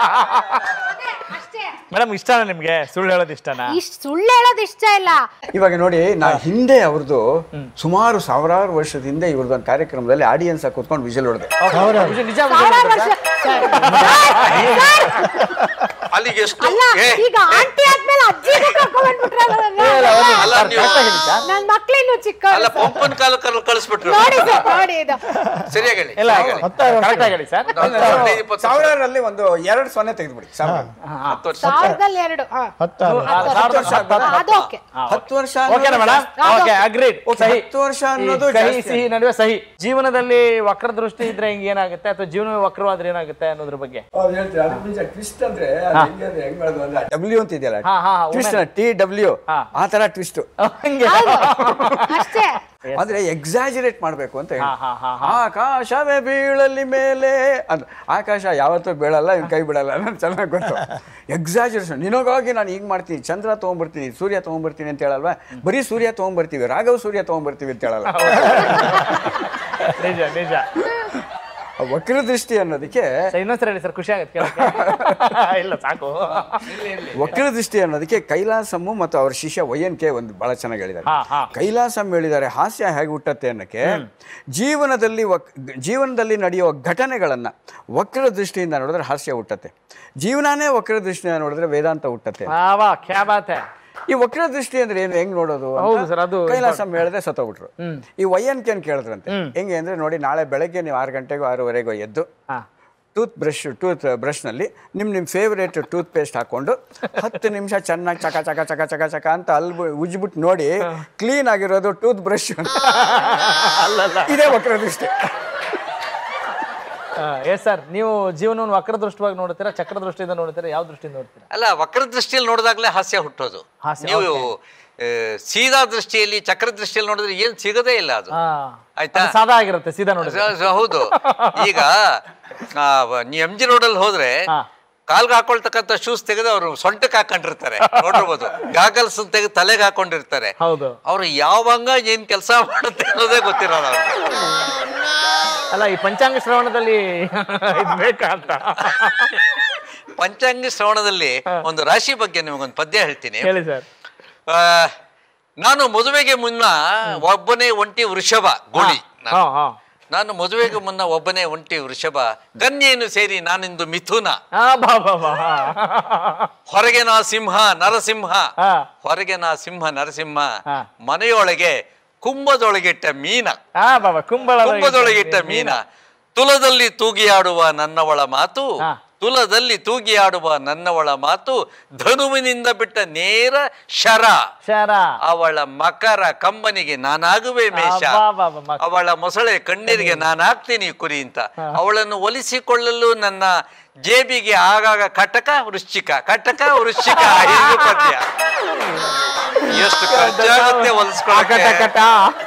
ಮೇಡಮ್ ಇಷ್ಟನಾ ನಿಮ್ಗೆ ಸುಳ್ಳು ಹೇಳೋದು ಇಷ್ಟನಾ ಇಷ್ಟ ಸುಳ್ಳು ಹೇಳೋದು ಇಷ್ಟ ಇಲ್ಲ ಇವಾಗ ನೋಡಿ ನಾ ಹಿಂದೆ ಅವ್ರದ್ದು ಸುಮಾರು ಸಾವಿರಾರು ವರ್ಷದ ಹಿಂದೆ ಇವ್ರದ್ದು ಒಂದು ಕಾರ್ಯಕ್ರಮದಲ್ಲಿ ಆಡಿಯನ್ಸ್ ಆಗಿ ಕೂತ್ಕೊಂಡು ವಿಜಲ್ ಹೊಡೆದೆ ನಿಜ ನಿಜ ಸಾವಿರಾರು ವರ್ಷ ಸರ್, ಅಲ್ಲಿಗೆ ಎಷ್ಟು ಅಲ್ಲ ಏ, ಈಗ ಆಂಟಿ ಆದ್ಮೇಲೆ ಅಜ್ಜಿಗೂ ಕರ್ಕೊಂಡ್ಬಿಟ್ರಲ್ಲ ಅಲ್ಲ ನೀವು ನನ್ ಮಕ್ಳಿನ್ನು ಚಿಕ್ಕ ಅಲ್ಲ ಪಂಪನ್ ಕಾಲ ಕರ್ ಕಳಿಸ್ಬಿಟ್ರು ನೋಡಿ ಸರ್ ನೋಡಿ ಇದು ಸರಿಯಾಗಿ ಹೇಳಿ ಇಲ್ಲ ಸರಿಯಾಗಿ ಹೇಳಿ. ಕರೆಕ್ಟ್ ಆಗಿ ಹೇಳಿ ಸರ್ ಒಂದು ಹದಿನೈದು ಇಪ್ಪತ್ತು ವರ್ಷ. ಸಾವಿರಾರಲ್ಲಿ ಒಂದು ಎರಡು ಸೊನ್ನೆ ತೆಗೆದ್ಬಿಡಿ ಸಾವಿರ ಹತ್ತು ವರ್ಷ ಸಾವಿರದಲ್ಲಿ ಎರಡು ಹಾ. ಹತ್ತಾರು ಸಾವಿರದ ವರ್ಷ ಹತ್ತು- ಹಾ, ಅದು ಓಕೆ ಹತ್ತು ವರ್ಷ ಓಕೆನಾ ಅನ್ನೋದು ಮೇಡಮ್ ಜಾಸ್ತಿ. ಓಕೆ ಅಗ್ರೀಡ್ ಸಹಿ ಹತ್ತು ವರ್ಷ ಅನ್ನೋದು ಈ ಕಹಿ ಜಾಸ್ತಿ. ಸಿಹಿ ನಡುವೆ ಸಹಿ ಜೀವನದಲ್ಲಿ ವಕ್ರ ದೃಷ್ಟಿ ಇದ್ರೆ ಹಿಂಗ್ ಏನಾಗುತ್ತೆ ಅಥವಾ ಜೀವನವೇ ವಕ್ರವಾದ್ರೆ ಏನಾಗುತ್ತೆ ಅನ್ನೋದ್ರ ಬಗ್ಗೆ ಅವ್ರು ಹೇಳ್ತಾರೆ, ಅದು ನಿಜ ಟ್ವಿಸ್ಟ್ ಅಂದ್ರೆ ಅದು ಹೆಂಗೆ ಅಂದ್ರೆ ಹೆಂಗ್ ಮಾಡೋದು ಅಂದ್ರೆ ಡಬ್ಲ್ಯೂ ಅಂತ ಇದೆಯಲ್ಲ ಹಾ, ಹಾ, ಹಾ, ಟ್ವಿಸ್ಟ್ women. ಟಿ ಡಬ್ಲ್ಯೂ ಹಾ. ಆ ತರ ಟ್ವಿಸ್ಟ್ ಹಂಗೆ ಹೌದು ಅಷ್ಟೇ ಆದ್ರೆ ಎಕ್ಸಾಜರೇಟ್ ಮಾಡ್ಬೇಕು ಅಂತ ಹೇಳಿ ಹಾ, ಹಾ, ಹಾ, ಆಕಾಶವೇ ಬೀಳಲಿ ಮೇಲೆ ಅಂತ ಆಕಾಶ ಯಾವತ್ತೂ ಬೀಳಲ್ಲ ಇವ್ನು ಕೈ ಬಿಡಲ್ಲ ಅನ್ನೋದು ಚೆನ್ನಾಗಿ ಗೊತ್ತು ಎಕ್ಸಾಜರೇಷನ್ ನಿನಗಾಗಿ ನಾನು ಹಿಂಗ್ ಮಾಡ್ತೀನಿ ಚಂದ್ರ ತಗೊಂಡ್ಬರ್ತೀನಿ ಸೂರ್ಯ ತಗೊಂಡ್ಬರ್ತೀನಿ ಅಂತ ಹೇಳಲ್ವಾ ಬರೀ ಸೂರ್ಯ ತಗೊಂಡ್ಬರ್ತೀವಿ ರಾಘವ್ ಸೂರ್ಯ ತಗೊಂಡ್ಬರ್ತೀವಿ ಅಂತ ಹೇಳಲ್ಲ ನಿಜ ನಿಜ ವಕ್ರದೃಷ್ಟಿ ಅನ್ನೋದಕ್ಕೆ ಸರ್ ಇನ್ನೊಂದ್ಸರಿ ಹೇಳಿ ಸರ್ ಖುಷಿ ಆಗುತ್ತೆ ಕೇಳಕ್ಕೆ ಇಲ್ಲ ಸಾಕು ವಕ್ರದೃಷ್ಟಿ ಅನ್ನೋದಕ್ಕೆ ಕೈಲಾಸಮ್ಮು ಮತ್ತು ಅವ್ರ ಶಿಷ್ಯ ವೈಎನ್ ಕೆ ಒಂದು ಬಹಳ ಚೆನ್ನಾಗಿ ಹೇಳಿದ್ದಾರೆ ಹಾ ಹಾ ಕೈಲಾಸಂ ಹೇಳಿದ್ದಾರೆ ಹಾಸ್ಯ ಹೇಗೆ ಹುಟ್ಟತ್ತೆ ಅನ್ನಕ್ಕೆ ಜೀವನದಲ್ಲಿ ವಕ್ ಜೀವನದಲ್ಲಿ ನಡೆಯುವ ಘಟನೆಗಳನ್ನು ವಕ್ರ ದೃಷ್ಟಿಯಿಂದ ನೋಡಿದ್ರೆ ಹಾಸ್ಯ ಹುಟ್ಟತ್ತೆ ಜೀವನನೇ ವಕ್ರ ದೃಷ್ಟಿಯಿಂದ ನೋಡಿದ್ರೆ ವೇದಾಂತ ಹುಟ್ಟತ್ತೆ ವಾ ವಾ ಕ್ಯಾ ಬಾತ್ ಹೈ ಈ ವಕ್ರ ದೃಷ್ಟಿ ಅಂದ್ರೆ ಏನು ಹೆಂಗ್ ನೋಡೋದು ಅಂತ ಹೌದು ಸರ್, ಅದು ಕೈಲಾಸಂ ಹೇಳಿದ್ರೆ ಸತ್ತೋಗ್ಬಿಟ್ರು ಈ ವೈಎನ್ ಕೆನ್ ಕೇಳಿದ್ರಂತೆ ಹೆಂಗೆ ಅಂದ್ರೆ ನೋಡಿ ನಾಳೆ ಬೆಳಗ್ಗೆ ನೀವು ಆರು ಗಂಟೆಗೂ ಆರೂವರೆಗೂ ಎದ್ದು ಹಾ ಟೂತ್ ಬ್ರಷ್ ಟೂತ್ ಬ್ರಷ್ನಲ್ಲಿ ನಿಮ್ಮ ನಿಮ್ಮ ಫೇವ್ರೇಟ್ ಟೂತ್ ಪೇಸ್ಟ್ ಹಾಕೊಂಡು ಹತ್ತು ನಿಮಿಷ ಚೆನ್ನಾಗಿ ಚಕ ಚಕ ಚಕ ಚಕ ಚಕ ಅಂತ ಅಲ್ಲಿ ಉಜ್ಬಿಟ್ಟು ನೋಡಿ ಕ್ಲೀನ್ ಆಗಿರೋದು ಟೂತ್ ಬ್ರಷ್ ಇದೇ ವಕ್ರದೃಷ್ಟಿ ಎಸ್ ಸರ್ ನೀವು ಜೀವನವನ್ನು ವಕ್ರದೃಷ್ಟವಾಗಿ ನೋಡ್ತೀರಾ ಚಕ್ರ ದೃಷ್ಟಿಯಿಂದ ನೋಡ್ತೀರಾ ಯಾವ ದೃಷ್ಟಿಯಿಂದ ನೋಡ್ತೀರಾ ಅಲ್ಲ ವಕ್ರ ದೃಷ್ಟಿಯಲ್ಲಿ ನೋಡಿದಾಗಲೇ ಹಾಸ್ಯ ಹುಟ್ಟೋದು ಹಾಸ್ಯ, ನೀವು ಆ, ಸೀದಾ ದೃಷ್ಟಿಯಲ್ಲಿ ಚಕ್ರ ದೃಷ್ಟಿಯಲ್ಲಿ ನೋಡಿದ್ರೆ ಏನ್ ಸಿಗೋದೇ ಇಲ್ಲ ಅದು ಹಾ ಆಯ್ತಾ? ಅದು ಸಾದಾ ಆಗಿರುತ್ತೆ ಸೀದಾ ನೋಡಿದ್ರೆ ಸ- ಸ- ಹೌದು ಈಗ ಆ, ವ- ನೀವು ಎಂ ಜಿ ರೋಡಲ್ಲಿ ಹೋದ್ರೆ ಹಾ. ಕಾಲ್ಗೆ ಹಾಕೊಳ್ತಕ್ಕಂಥ ಶೂಸ್ ತೆಗೆದು ಅವರು ಸೊಂಟಕ್ಕೆ ಹಾಕೊಂಡಿರ್ತಾರೆ ನೋಡಿರ್ಬೋದು ಗಾಗಲ್ಸ್ ತೆಗೆದು ತಲೆಗೆ ಹಾಕೊಂಡಿರ್ತಾರೆ ಹೌದು ಅವ್ರು ಯಾವ ಅಂಗ ಏನ್ ಕೆಲಸ ಮಾಡುತ್ತೆ ಅನ್ನೋದೇ ಗೊತ್ತಿರೋಲ್ಲ ಅವ್ರಿಗೆ ಅಲ್ಲ ಈ ಪಂಚಾಂಗ ಶ್ರವಣದಲ್ಲಿ ಇದ್ ಬೇಕಾ ಅಂತ ಪಂಚಾಂಗ ಶ್ರವಣದಲ್ಲಿ ಒಂದು ರಾಶಿ ಬಗ್ಗೆ ನಿಮಗೊಂದು ಪದ್ಯ ಹೇಳ್ತೀನಿ ಹೇಳಿ ಸರ್ ಆ, ನಾನು ಮದುವೆಗೆ ಮುನ್ನ ಒಬ್ಬನೇ ಒಂಟಿ ವೃಷಭ ಗೋಳಿ ನಾನು. ಹಾ ಹಾ ನಾನು ಮದುವೆಗೆ ಮುನ್ನ ಒಬ್ಬನೇ ಒಂಟಿ ವೃಷಭ ಕನ್ಯೆಯನ್ನು ಸೇರಿ ನಾನಿಂದು ಮಿಥುನ ಹಾ ಬಾ ಬಾ ಬಾ ಹೊರಗೆ ನಾ ಸಿಂಹ ನರಸಿಂಹ ಹಾ ಹೊರಗೆ ನಾ ಸಿಂಹ ನರಸಿಂಹ ಹಾ. ಮನೆಯೊಳಗೆ ಕುಂಭದೊಳಗಿಟ್ಟ ಮೀನ ಹಾ ಬಾಬಾ ಕುಂಬಳ ಕುಂಭದೊಳಗಿಟ್ಟ ಮೀನ ತುಲದಲ್ಲಿ ತೂಗಿಯಾಡುವ ನನ್ನವಳ ಮಾತು ಹಾ. ತುಲದಲ್ಲಿ ತೂಗಿಯಾಡುವ ನನ್ನವಳ ಮಾತು ಧನುವಿನಿಂದ ಬಿಟ್ಟ ನೇರ ಶರ ಶರ ಅವಳ ಮಕರ ಕಂಬನಿಗೆ ನಾನಾಗುವೆ ಮೇಷ ಅಬ್ಬಬ್ಬಬ್ಬ, ಮಕ- ಅವಳ ಮೊಸಳೆ ಕಣ್ಣೀರಿಗೆ ನಾನಾಗ್ತೀನಿ ಕುರಿ ಅಂತ ಅವಳನ್ನು ಒಲಿಸಿಕೊಳ್ಳಲು ನನ್ನ ಜೇಬಿಗೆ ಆಗಾಗ ಕಟಕ ವೃಶ್ಚಿಕ ಕಟಕ ವೃಶ್ಚಿಕ ಐದು ಪದ್ಯ ಎಷ್ಟು ಖರ್ಚಾಗುತ್ತೆ ಹೊಲಿಸ್ಕೊಳ್ಳೋಕೆ ಕಟ ಕಟ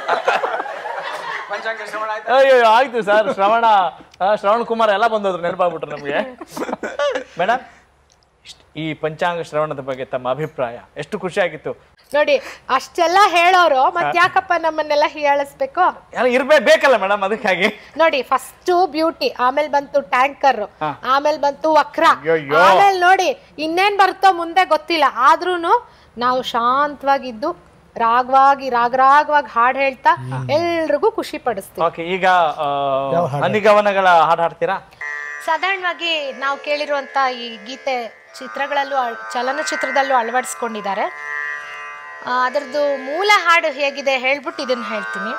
ಅಯ್ಯೋ ಆಯ್ತು ಸರ್ ಶ್ರವಣ ಆ, ಶ್ರವಣ್ ಕುಮಾರ್ ಎಲ್ಲ ಬಂದೋದ್ರು ನೆನಪಾಗ್ಬಿಟ್ರು ನಮ್ಗೆ ಮೇಡಮ್ ಈ ಪಂಚಾಂಗ ಶ್ರವಣದ ಬಗ್ಗೆ ತಮ್ಮ ಅಭಿಪ್ರಾಯ ಎಷ್ಟು ಖುಷಿ ಆಗಿತ್ತು ನೋಡಿ ಅಷ್ಟೆಲ್ಲ ಹೇಳೋರು ಮತ್ ಯಾಕಪ್ಪ ನಮ್ಮನ್ನೆಲ್ಲ ಹೀಯಾಳಿಸ್ಬೇಕು ಎಲ್ಲ ಇರ್ಬೇಕು ಬೇಕಲ್ಲ ಮೇಡಮ್ ಅದಕ್ಕಾಗಿ ನೋಡಿ ಫಸ್ಟ್ ಬ್ಯೂಟಿ ಆಮೇಲೆ ಬಂತು ಟ್ಯಾಂಕರ್ ಆಮೇಲೆ ಬಂತು ವಕ್ರ ಅಯ್ಯಯ್ಯೋ. ಆಮೇಲೆ ನೋಡಿ ಇನ್ನೇನ್ ಬರುತ್ತೋ ಮುಂದೆ ಗೊತ್ತಿಲ್ಲ ಆದ್ರೂನು ನಾವು ಶಾಂತವಾಗಿದ್ದು ರಾಗವಾಗಿ ರಾಗರಾಗವಾಗಿ ಹಾಡು ಹೇಳ್ತಾ ಎಲ್ರಿಗೂ ಖುಷಿ ಪಡಿಸ್ತೀವಿ ಓಕೆ ಈಗ ಆ, ಹನಿಗವನಗಳ ಹಾಡು ಹಾಡ್ತೀರಾ ಸಾಧಾರಣವಾಗಿ ನಾವು ಕೇಳಿರುವಂತ ಈ ಗೀತೆ ಚಿತ್ರಗಳಲ್ಲೂ ಅಳ್- ಚಲನಚಿತ್ರದಲ್ಲೂ ಅಳವಡಿಸ್ಕೊಂಡಿದ್ದಾರೆ ಆ, ಅದರದ್ದು ಮೂಲ ಹಾಡು ಹೇಗಿದೆ ಹೇಳ್ಬಿಟ್ಟು ಇದನ್ನ ಹೇಳ್ತೀನಿ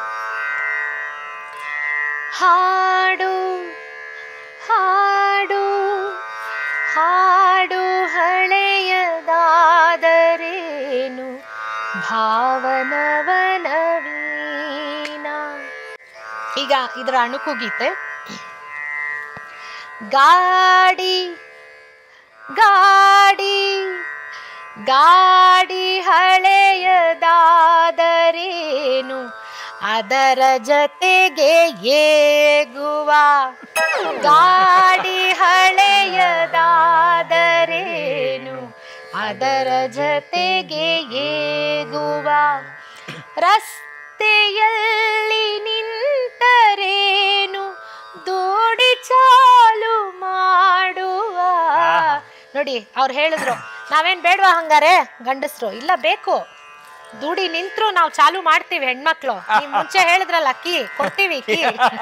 ಹಾಡು ಹಾಡು ಹಾಡು ಹಳೆಯದಾದರೇನು ಭಾವನವನವೀನ ಈಗ ಇದರ ಅಣುಕು ಗೀತೆ ಗಾಡಿ ಗಾಡಿ ಗಾಡಿ ಹಳೆಯದಾದರೇನು ಅದರ ಜೊತೆಗೆ ಏಗುವ ಗಾಡಿ ಹಳೆಯದಾದರೇನು ಅದರ ಜೊತೆಗೆ ಏಗುವ ರಸ್ತೆಯಲ್ಲಿ ನಿಂತರೇನು ದೂಡಿ ಚಾಲು ಮಾಡುವ ನೋಡಿ ಅವ್ರು ಹೇಳಿದ್ರು ನಾವೇನ್ ಬೇಡವಾ ಹಂಗಾರೆ ಗಂಡಸ್ರು ಇಲ್ಲ ಬೇಕು ದುಡಿ ನಿಂತ್ರು ನಾವು ಚಾಲು ಮಾಡ್ತೀವಿ ಹೆಣ್ಮಕ್ಳು ನೀವ್ ಮುಂಚೆ ಹೇಳಿದ್ರಲ್ಲ ಕೀ ಕೊಡ್ತೀವಿ ಕೀ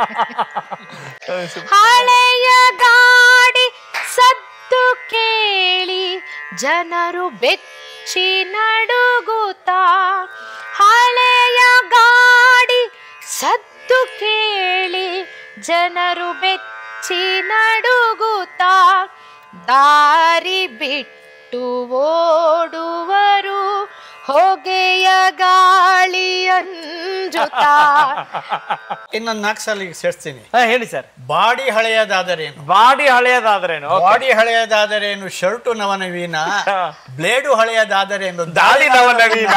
ಹಳೆಯ ಗಾಡಿ ಸದ್ದು ಕೇಳಿ ಜನರು ಬೆಚ್ಚಿ ನಡುಗುತ್ತಾ ಹಳೆಯ ಗಾಡಿ ಸದ್ದು ಕೇಳಿ ಜನರು ಬೆಚ್ಚಿ ನಡುಗುತ್ತಾ ದಾರಿ ಬಿಟ್ಟು ಓಡುವರು ಹೊಗೆಯ ಗಾಳಿ ಅಂಜುತ್ತಾ ಇನ್ನೊಂದು ನಾಲ್ಕು ಸಲ ಈಗ ಸೇರಿಸ್ತೀನಿ ಹಾ ಹೇಳಿ ಸರ್ ಬಾಡಿ ಹಳೆಯದಾದರೇನು ಬಾಡಿ ಹಳೆಯದಾದ್ರೇನು ಬಾಡಿ ಹಳೆಯದಾದರೇನು ಶರ್ಟು ನವನವೀನ ಬ್ಲೇಡು ಹಳೆಯದಾದರೇನು ದಾಳಿ ನವನವೀನ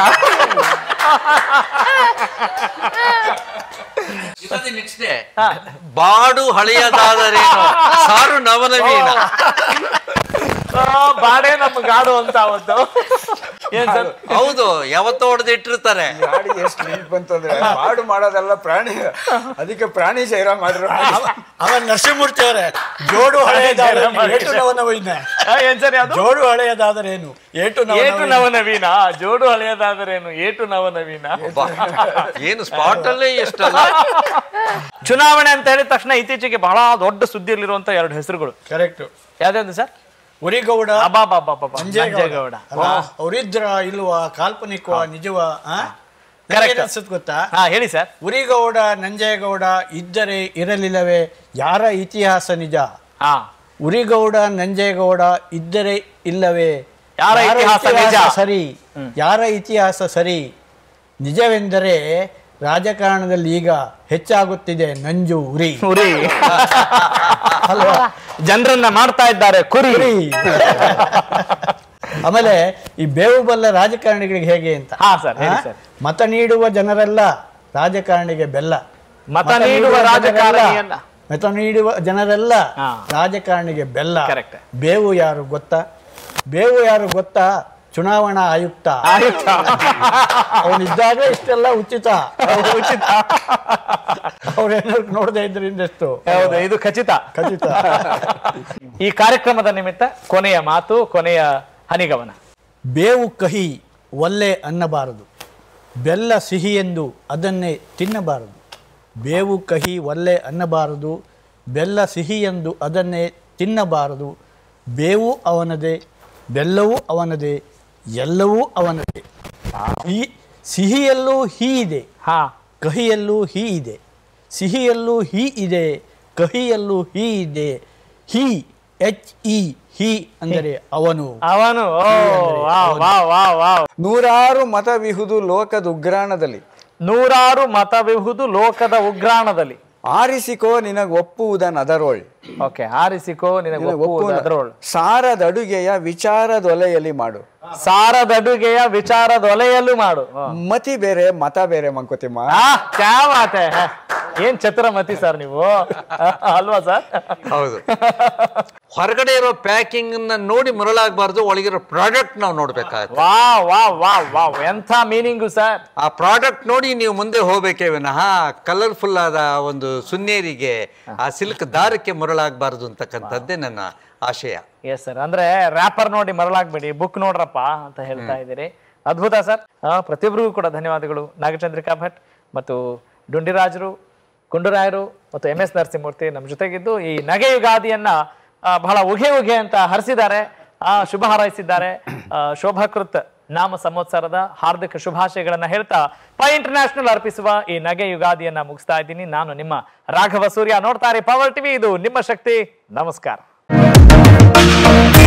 ನೆಕ್ಸ್ಟ್ ಡೇ ಬಾಡು ಹಳೆಯದಾದರೇನು ಸಾರು ನವನವೀನ ಆ, ಬಾಡೆ ನಮ್ಮ ಗಾಡು ಅಂತ ಅವತ್ತು ಏನ್ ಸರ್ ಹೌದು ಯಾವತ್ತೋ ಹೊಡೆದಿಟ್ಟಿರ್ತಾರೆ ಗಾಡಿ ಎಷ್ಟು ನೆನ್ಪು ಬಂತಂದ್ರೆ ಹಾಡು ಮಾಡೋದೆಲ್ಲ ಪ್ರಾಣಿ ಅದಕ್ಕೆ ಪ್ರಾಣಿ ಜೈರ ಮಾಡಿರೋ ಅವ ನರಸಿಂಹಮೂರ್ತಿ ಅವರೇ ಜೋಡು ಹಳೆಯದಾದರೇನು ಏಟು ನವನವೀನ ಆ, ಏನ್ ಸರ್ ಅದು ಜೋಡು ಹಳೆಯದಾದರೇನು ಏಟು ಏಟು ನವನವೀನ ನವನವೀನ ಜೋಡು ಹಳೆಯದಾದರೇನು ಏಟು ನವನವೀನ ಬಾ, ಏನು ಸ್ಪಾಟ್ ಅಲ್ಲೇ ಎಷ್ಟಲ್ಲ ಚುನಾವಣೆ ಅಂತ ಹೇಳಿದ ತಕ್ಷಣ ಇತ್ತೀಚೆಗೆ ಬಹಳ ದೊಡ್ಡ ಸುದ್ದಿಯಲ್ಲಿರುವಂತ ಎರಡು ಹೆಸರುಗಳು ಕರೆಕ್ಟ್ ಯಾವ್ದು ಸರ್ ಉರಿಗೌಡ ಅಬಾಬಾಬಾಬಾ ನಂಜೇಗೌಡ ನಂಜೇಗೌಡ ಅಲ್ಲ ಅವರಿದ್ರ ಇಲ್ವಾ ಕಾಲ್ಪನಿಕವಾ ನಿಜವಾ ಆ? Correct. ನನಗೇನ್ ಅನ್ಸುತ್ತೆ ಗೊತ್ತಾ ಹಾ ಹೇಳಿ ಸರ್ ಉರಿಗೌಡ ನಂಜೇಗೌಡ ಇದ್ದರೆ ಇರಲಿಲ್ಲವೇ ಯಾರ ಇತಿಹಾಸ ನಿಜ ಹಾ ಉರಿಗೌಡ ನಂಜೇಗೌಡ ಇದ್ದರೆ ಇಲ್ಲವೇ ಯಾರ ಇತಿಹಾಸ ನಿಜ? ಸರಿ ಯಾರ ಇತಿಹಾಸ ಸರಿ ನಿಜವೆಂದರೆ ರಾಜಕಾರಣದಲ್ಲಿ ಈಗ ಹೆಚ್ಚಾಗುತ್ತಿದೆ ನಂಜು ಉರಿ ಉರಿ ಜನರನ್ನ ಮಾಡ್ತಾ ಇದ್ದಾರೆ ಕುರಿ ಆಮೇಲೆ ಈ ಬೇವು ಬಲ್ಲ ರಾಜಕಾರಣಿಗಳಿಗೆ ಹೇಗೆ ಅಂತ ಹಾ, ಸರ್, ಹೇಳಿ ಹಾ? ಸರ್. ಮತ ನೀಡುವ ಜನರೆಲ್ಲ ರಾಜಕಾರಣಿಗೆ ಬೆಲ್ಲ ಮತ ನೀಡುವ ರಾಜಕಾರಣಿಯನ್ನ ಮತ ನೀಡುವ ಜನರೆಲ್ಲ ಹಾ. ರಾಜಕಾರಣಿಗೆ ಬೆಲ್ಲ Correct. ಬೇವು ಯಾರು ಗೊತ್ತಾ ಬೇವು ಯಾರು ಗೊತ್ತಾ ಚುನಾವಣಾ ಆಯುಕ್ತ ಆಯುಕ್ತ. ಅವನಿದ್ದಾಗ ಇಷ್ಟೆಲ್ಲ ಉಚಿತ ಉಚಿತ ಅವ್ರೇನಾದ್ರು ನೋಡದೆ ಇದ್ರಿಂದ ಎಷ್ಟು ಹೌದು ಇದು ಖಚಿತ ಖಚಿತ ಈ ಕಾರ್ಯಕ್ರಮದ ನಿಮಿತ್ತ ಕೊನೆಯ ಮಾತು ಕೊನೆಯ ಹನಿಗಮನ ಬೇವು ಕಹಿ ಒಲ್ಲೆ ಅನ್ನಬಾರದು ಬೆಲ್ಲ ಸಿಹಿ ಎಂದು ಅದನ್ನೇ ತಿನ್ನಬಾರದು ಬೇವು ಕಹಿ ಒಲ್ಲೆ ಅನ್ನಬಾರದು ಬೆಲ್ಲ ಸಿಹಿ ಎಂದು ಅದನ್ನೇ ತಿನ್ನಬಾರದು ಬೇವು ಅವನದೇ ಬೆಲ್ಲವೂ ಅವನದೇ ಎಲ್ಲವೂ ಅವನದೇ ಈ ಸಿಹಿಯಲ್ಲೂ ಹೀ ಇದೆ ಹಾ ಕಹಿಯಲ್ಲೂ ಹೀ ಇದೆ ಸಿಹಿಯಲ್ಲೂ ಹೀ ಇದೆ ಕಹಿಯಲ್ಲೂ ಹೀ ಇದೆ ಹೀ ಎಚ್ ಇ ಹೀ ಅಂದರೆ ಅವನು ಅವನು ಓ ವಾ ವಾ ವಾ ವಾ ನೂರಾರು ಮತವಿಹುದು ಲೋಕದ ಉಗ್ರಾಣದಲ್ಲಿ ನೂರಾರು ಮತವಿಹುದು ಲೋಕದ ಉಗ್ರಾಣದಲ್ಲಿ ಆರಿಸಿಕೋ ನಿನಗ್ ಒಪ್ಪುವುದನದರೋಳ್ ಓಕೆ ಆರಿಸಿಕೋ ನಿನಗೆ ಒಪ್ಪುವುದು ಅದರೊಳು ಸಾರದ ಅಡುಗೆಯ ವಿಚಾರದೊಲೆಯಲ್ಲಿ ಮಾಡು ಸಾರದಡುಗೆಯ ವಿಚಾರದ ಒಲೆಯಲ್ಲೂ ಮಾಡು ಹ. ಮತಿ ಬೇರೆ ಮತ ಬೇರೆ ಮಂಕೋತಿಮ್ಮ ಆ, ಕ್ಯಾ ಮಾತೆ ಏನ್ ಛತ್ರಮತಿ ಸರ್ ನೀವು ಅಲ್ವಾ ಸರ್ ಹೌದು ಹೊರಗಡೆ ಇರೋ ಪ್ಯಾಕಿಂಗ್ ನೋಡಿ ಮರಳಾಗಬಾರ್ದು ಒಳಗಿರೋ ಪ್ರಾಡಕ್ಟ್ ನಾವು ನೋಡ್ಬೇಕಾಗತ್ತೆ ವಾ ವಾ ವಾ ವಾ ಎಂಥ ಮೀನಿಂಗು ಸರ್ ಆ ಪ್ರಾಡಕ್ಟ್ ನೋಡಿ ನೀವು ಮುಂದೆ ಹೋಗ್ಬೇಕೇ ವಿನಃ ಕಲರ್ಫುಲ್ ಆದ ಒಂದು ಸುನ್ನೇರಿಗೆ ಆ ಸಿಲ್ಕ್ ದಾರಕ್ಕೆ ಮರಳಾಗಬಾರ್ದು ಅಂತಕ್ಕಂಥದ್ದೇ ನನ್ನ ಆಶಯ ಎಸ್ ಸರ್ ಅಂದ್ರೆ ರ್ಯಾಪರ್ ನೋಡಿ ಮರಳಾಗ್ಬೇಡಿ ಬುಕ್ ನೋಡ್ರಪ್ಪ ಅಂತ ಹೇಳ್ತಾ ಇದ್ದೀರಿ ಅದ್ಭುತ ಸರ್ ಪ್ರತಿಯೊಬ್ಬರಿಗೂ ಕೂಡ ಧನ್ಯವಾದಗಳು ನಾಗಚಂದ್ರಿಕಾ ಭಟ್ ಮತ್ತು ಡುಂಡಿರಾಜರು ಗುಂಡುರಾಯರು ಮತ್ತು ಎಂ ಎಸ್ ನರಸಿಂಹಮೂರ್ತಿ ನಮ್ಮ ಜೊತೆಗಿದ್ದು ಈ ನಗೆ ಯುಗಾದಿಯನ್ನ ಆ, ಬಹಳ ಉಗೆ ಉಗೆ ಅಂತ ಹರಿಸಿದ್ದಾರೆ ಆ, ಶುಭ ಹಾರೈಸಿದ್ದಾರೆ ಆ, ಶೋಭಾಕೃತ್ ನಾಮ ಸಂವತ್ಸರದ ಹಾರ್ದಿಕ ಶುಭಾಶಯಗಳನ್ನ ಹೇಳ್ತಾ ಪೈ ಇಂಟರ್ನ್ಯಾಷನಲ್ ಅರ್ಪಿಸುವ ಈ ನಗೆ ಯುಗಾದಿಯನ್ನ ಮುಗಿಸ್ತಾ ಇದ್ದೀನಿ ನಾನು ನಿಮ್ಮ ರಾಘವ ಸೂರ್ಯ ನೋಡ್ತಾರೆ ಪವರ್ ಟಿವಿ ಇದು ನಿಮ್ಮ ಶಕ್ತಿ ನಮಸ್ಕಾರ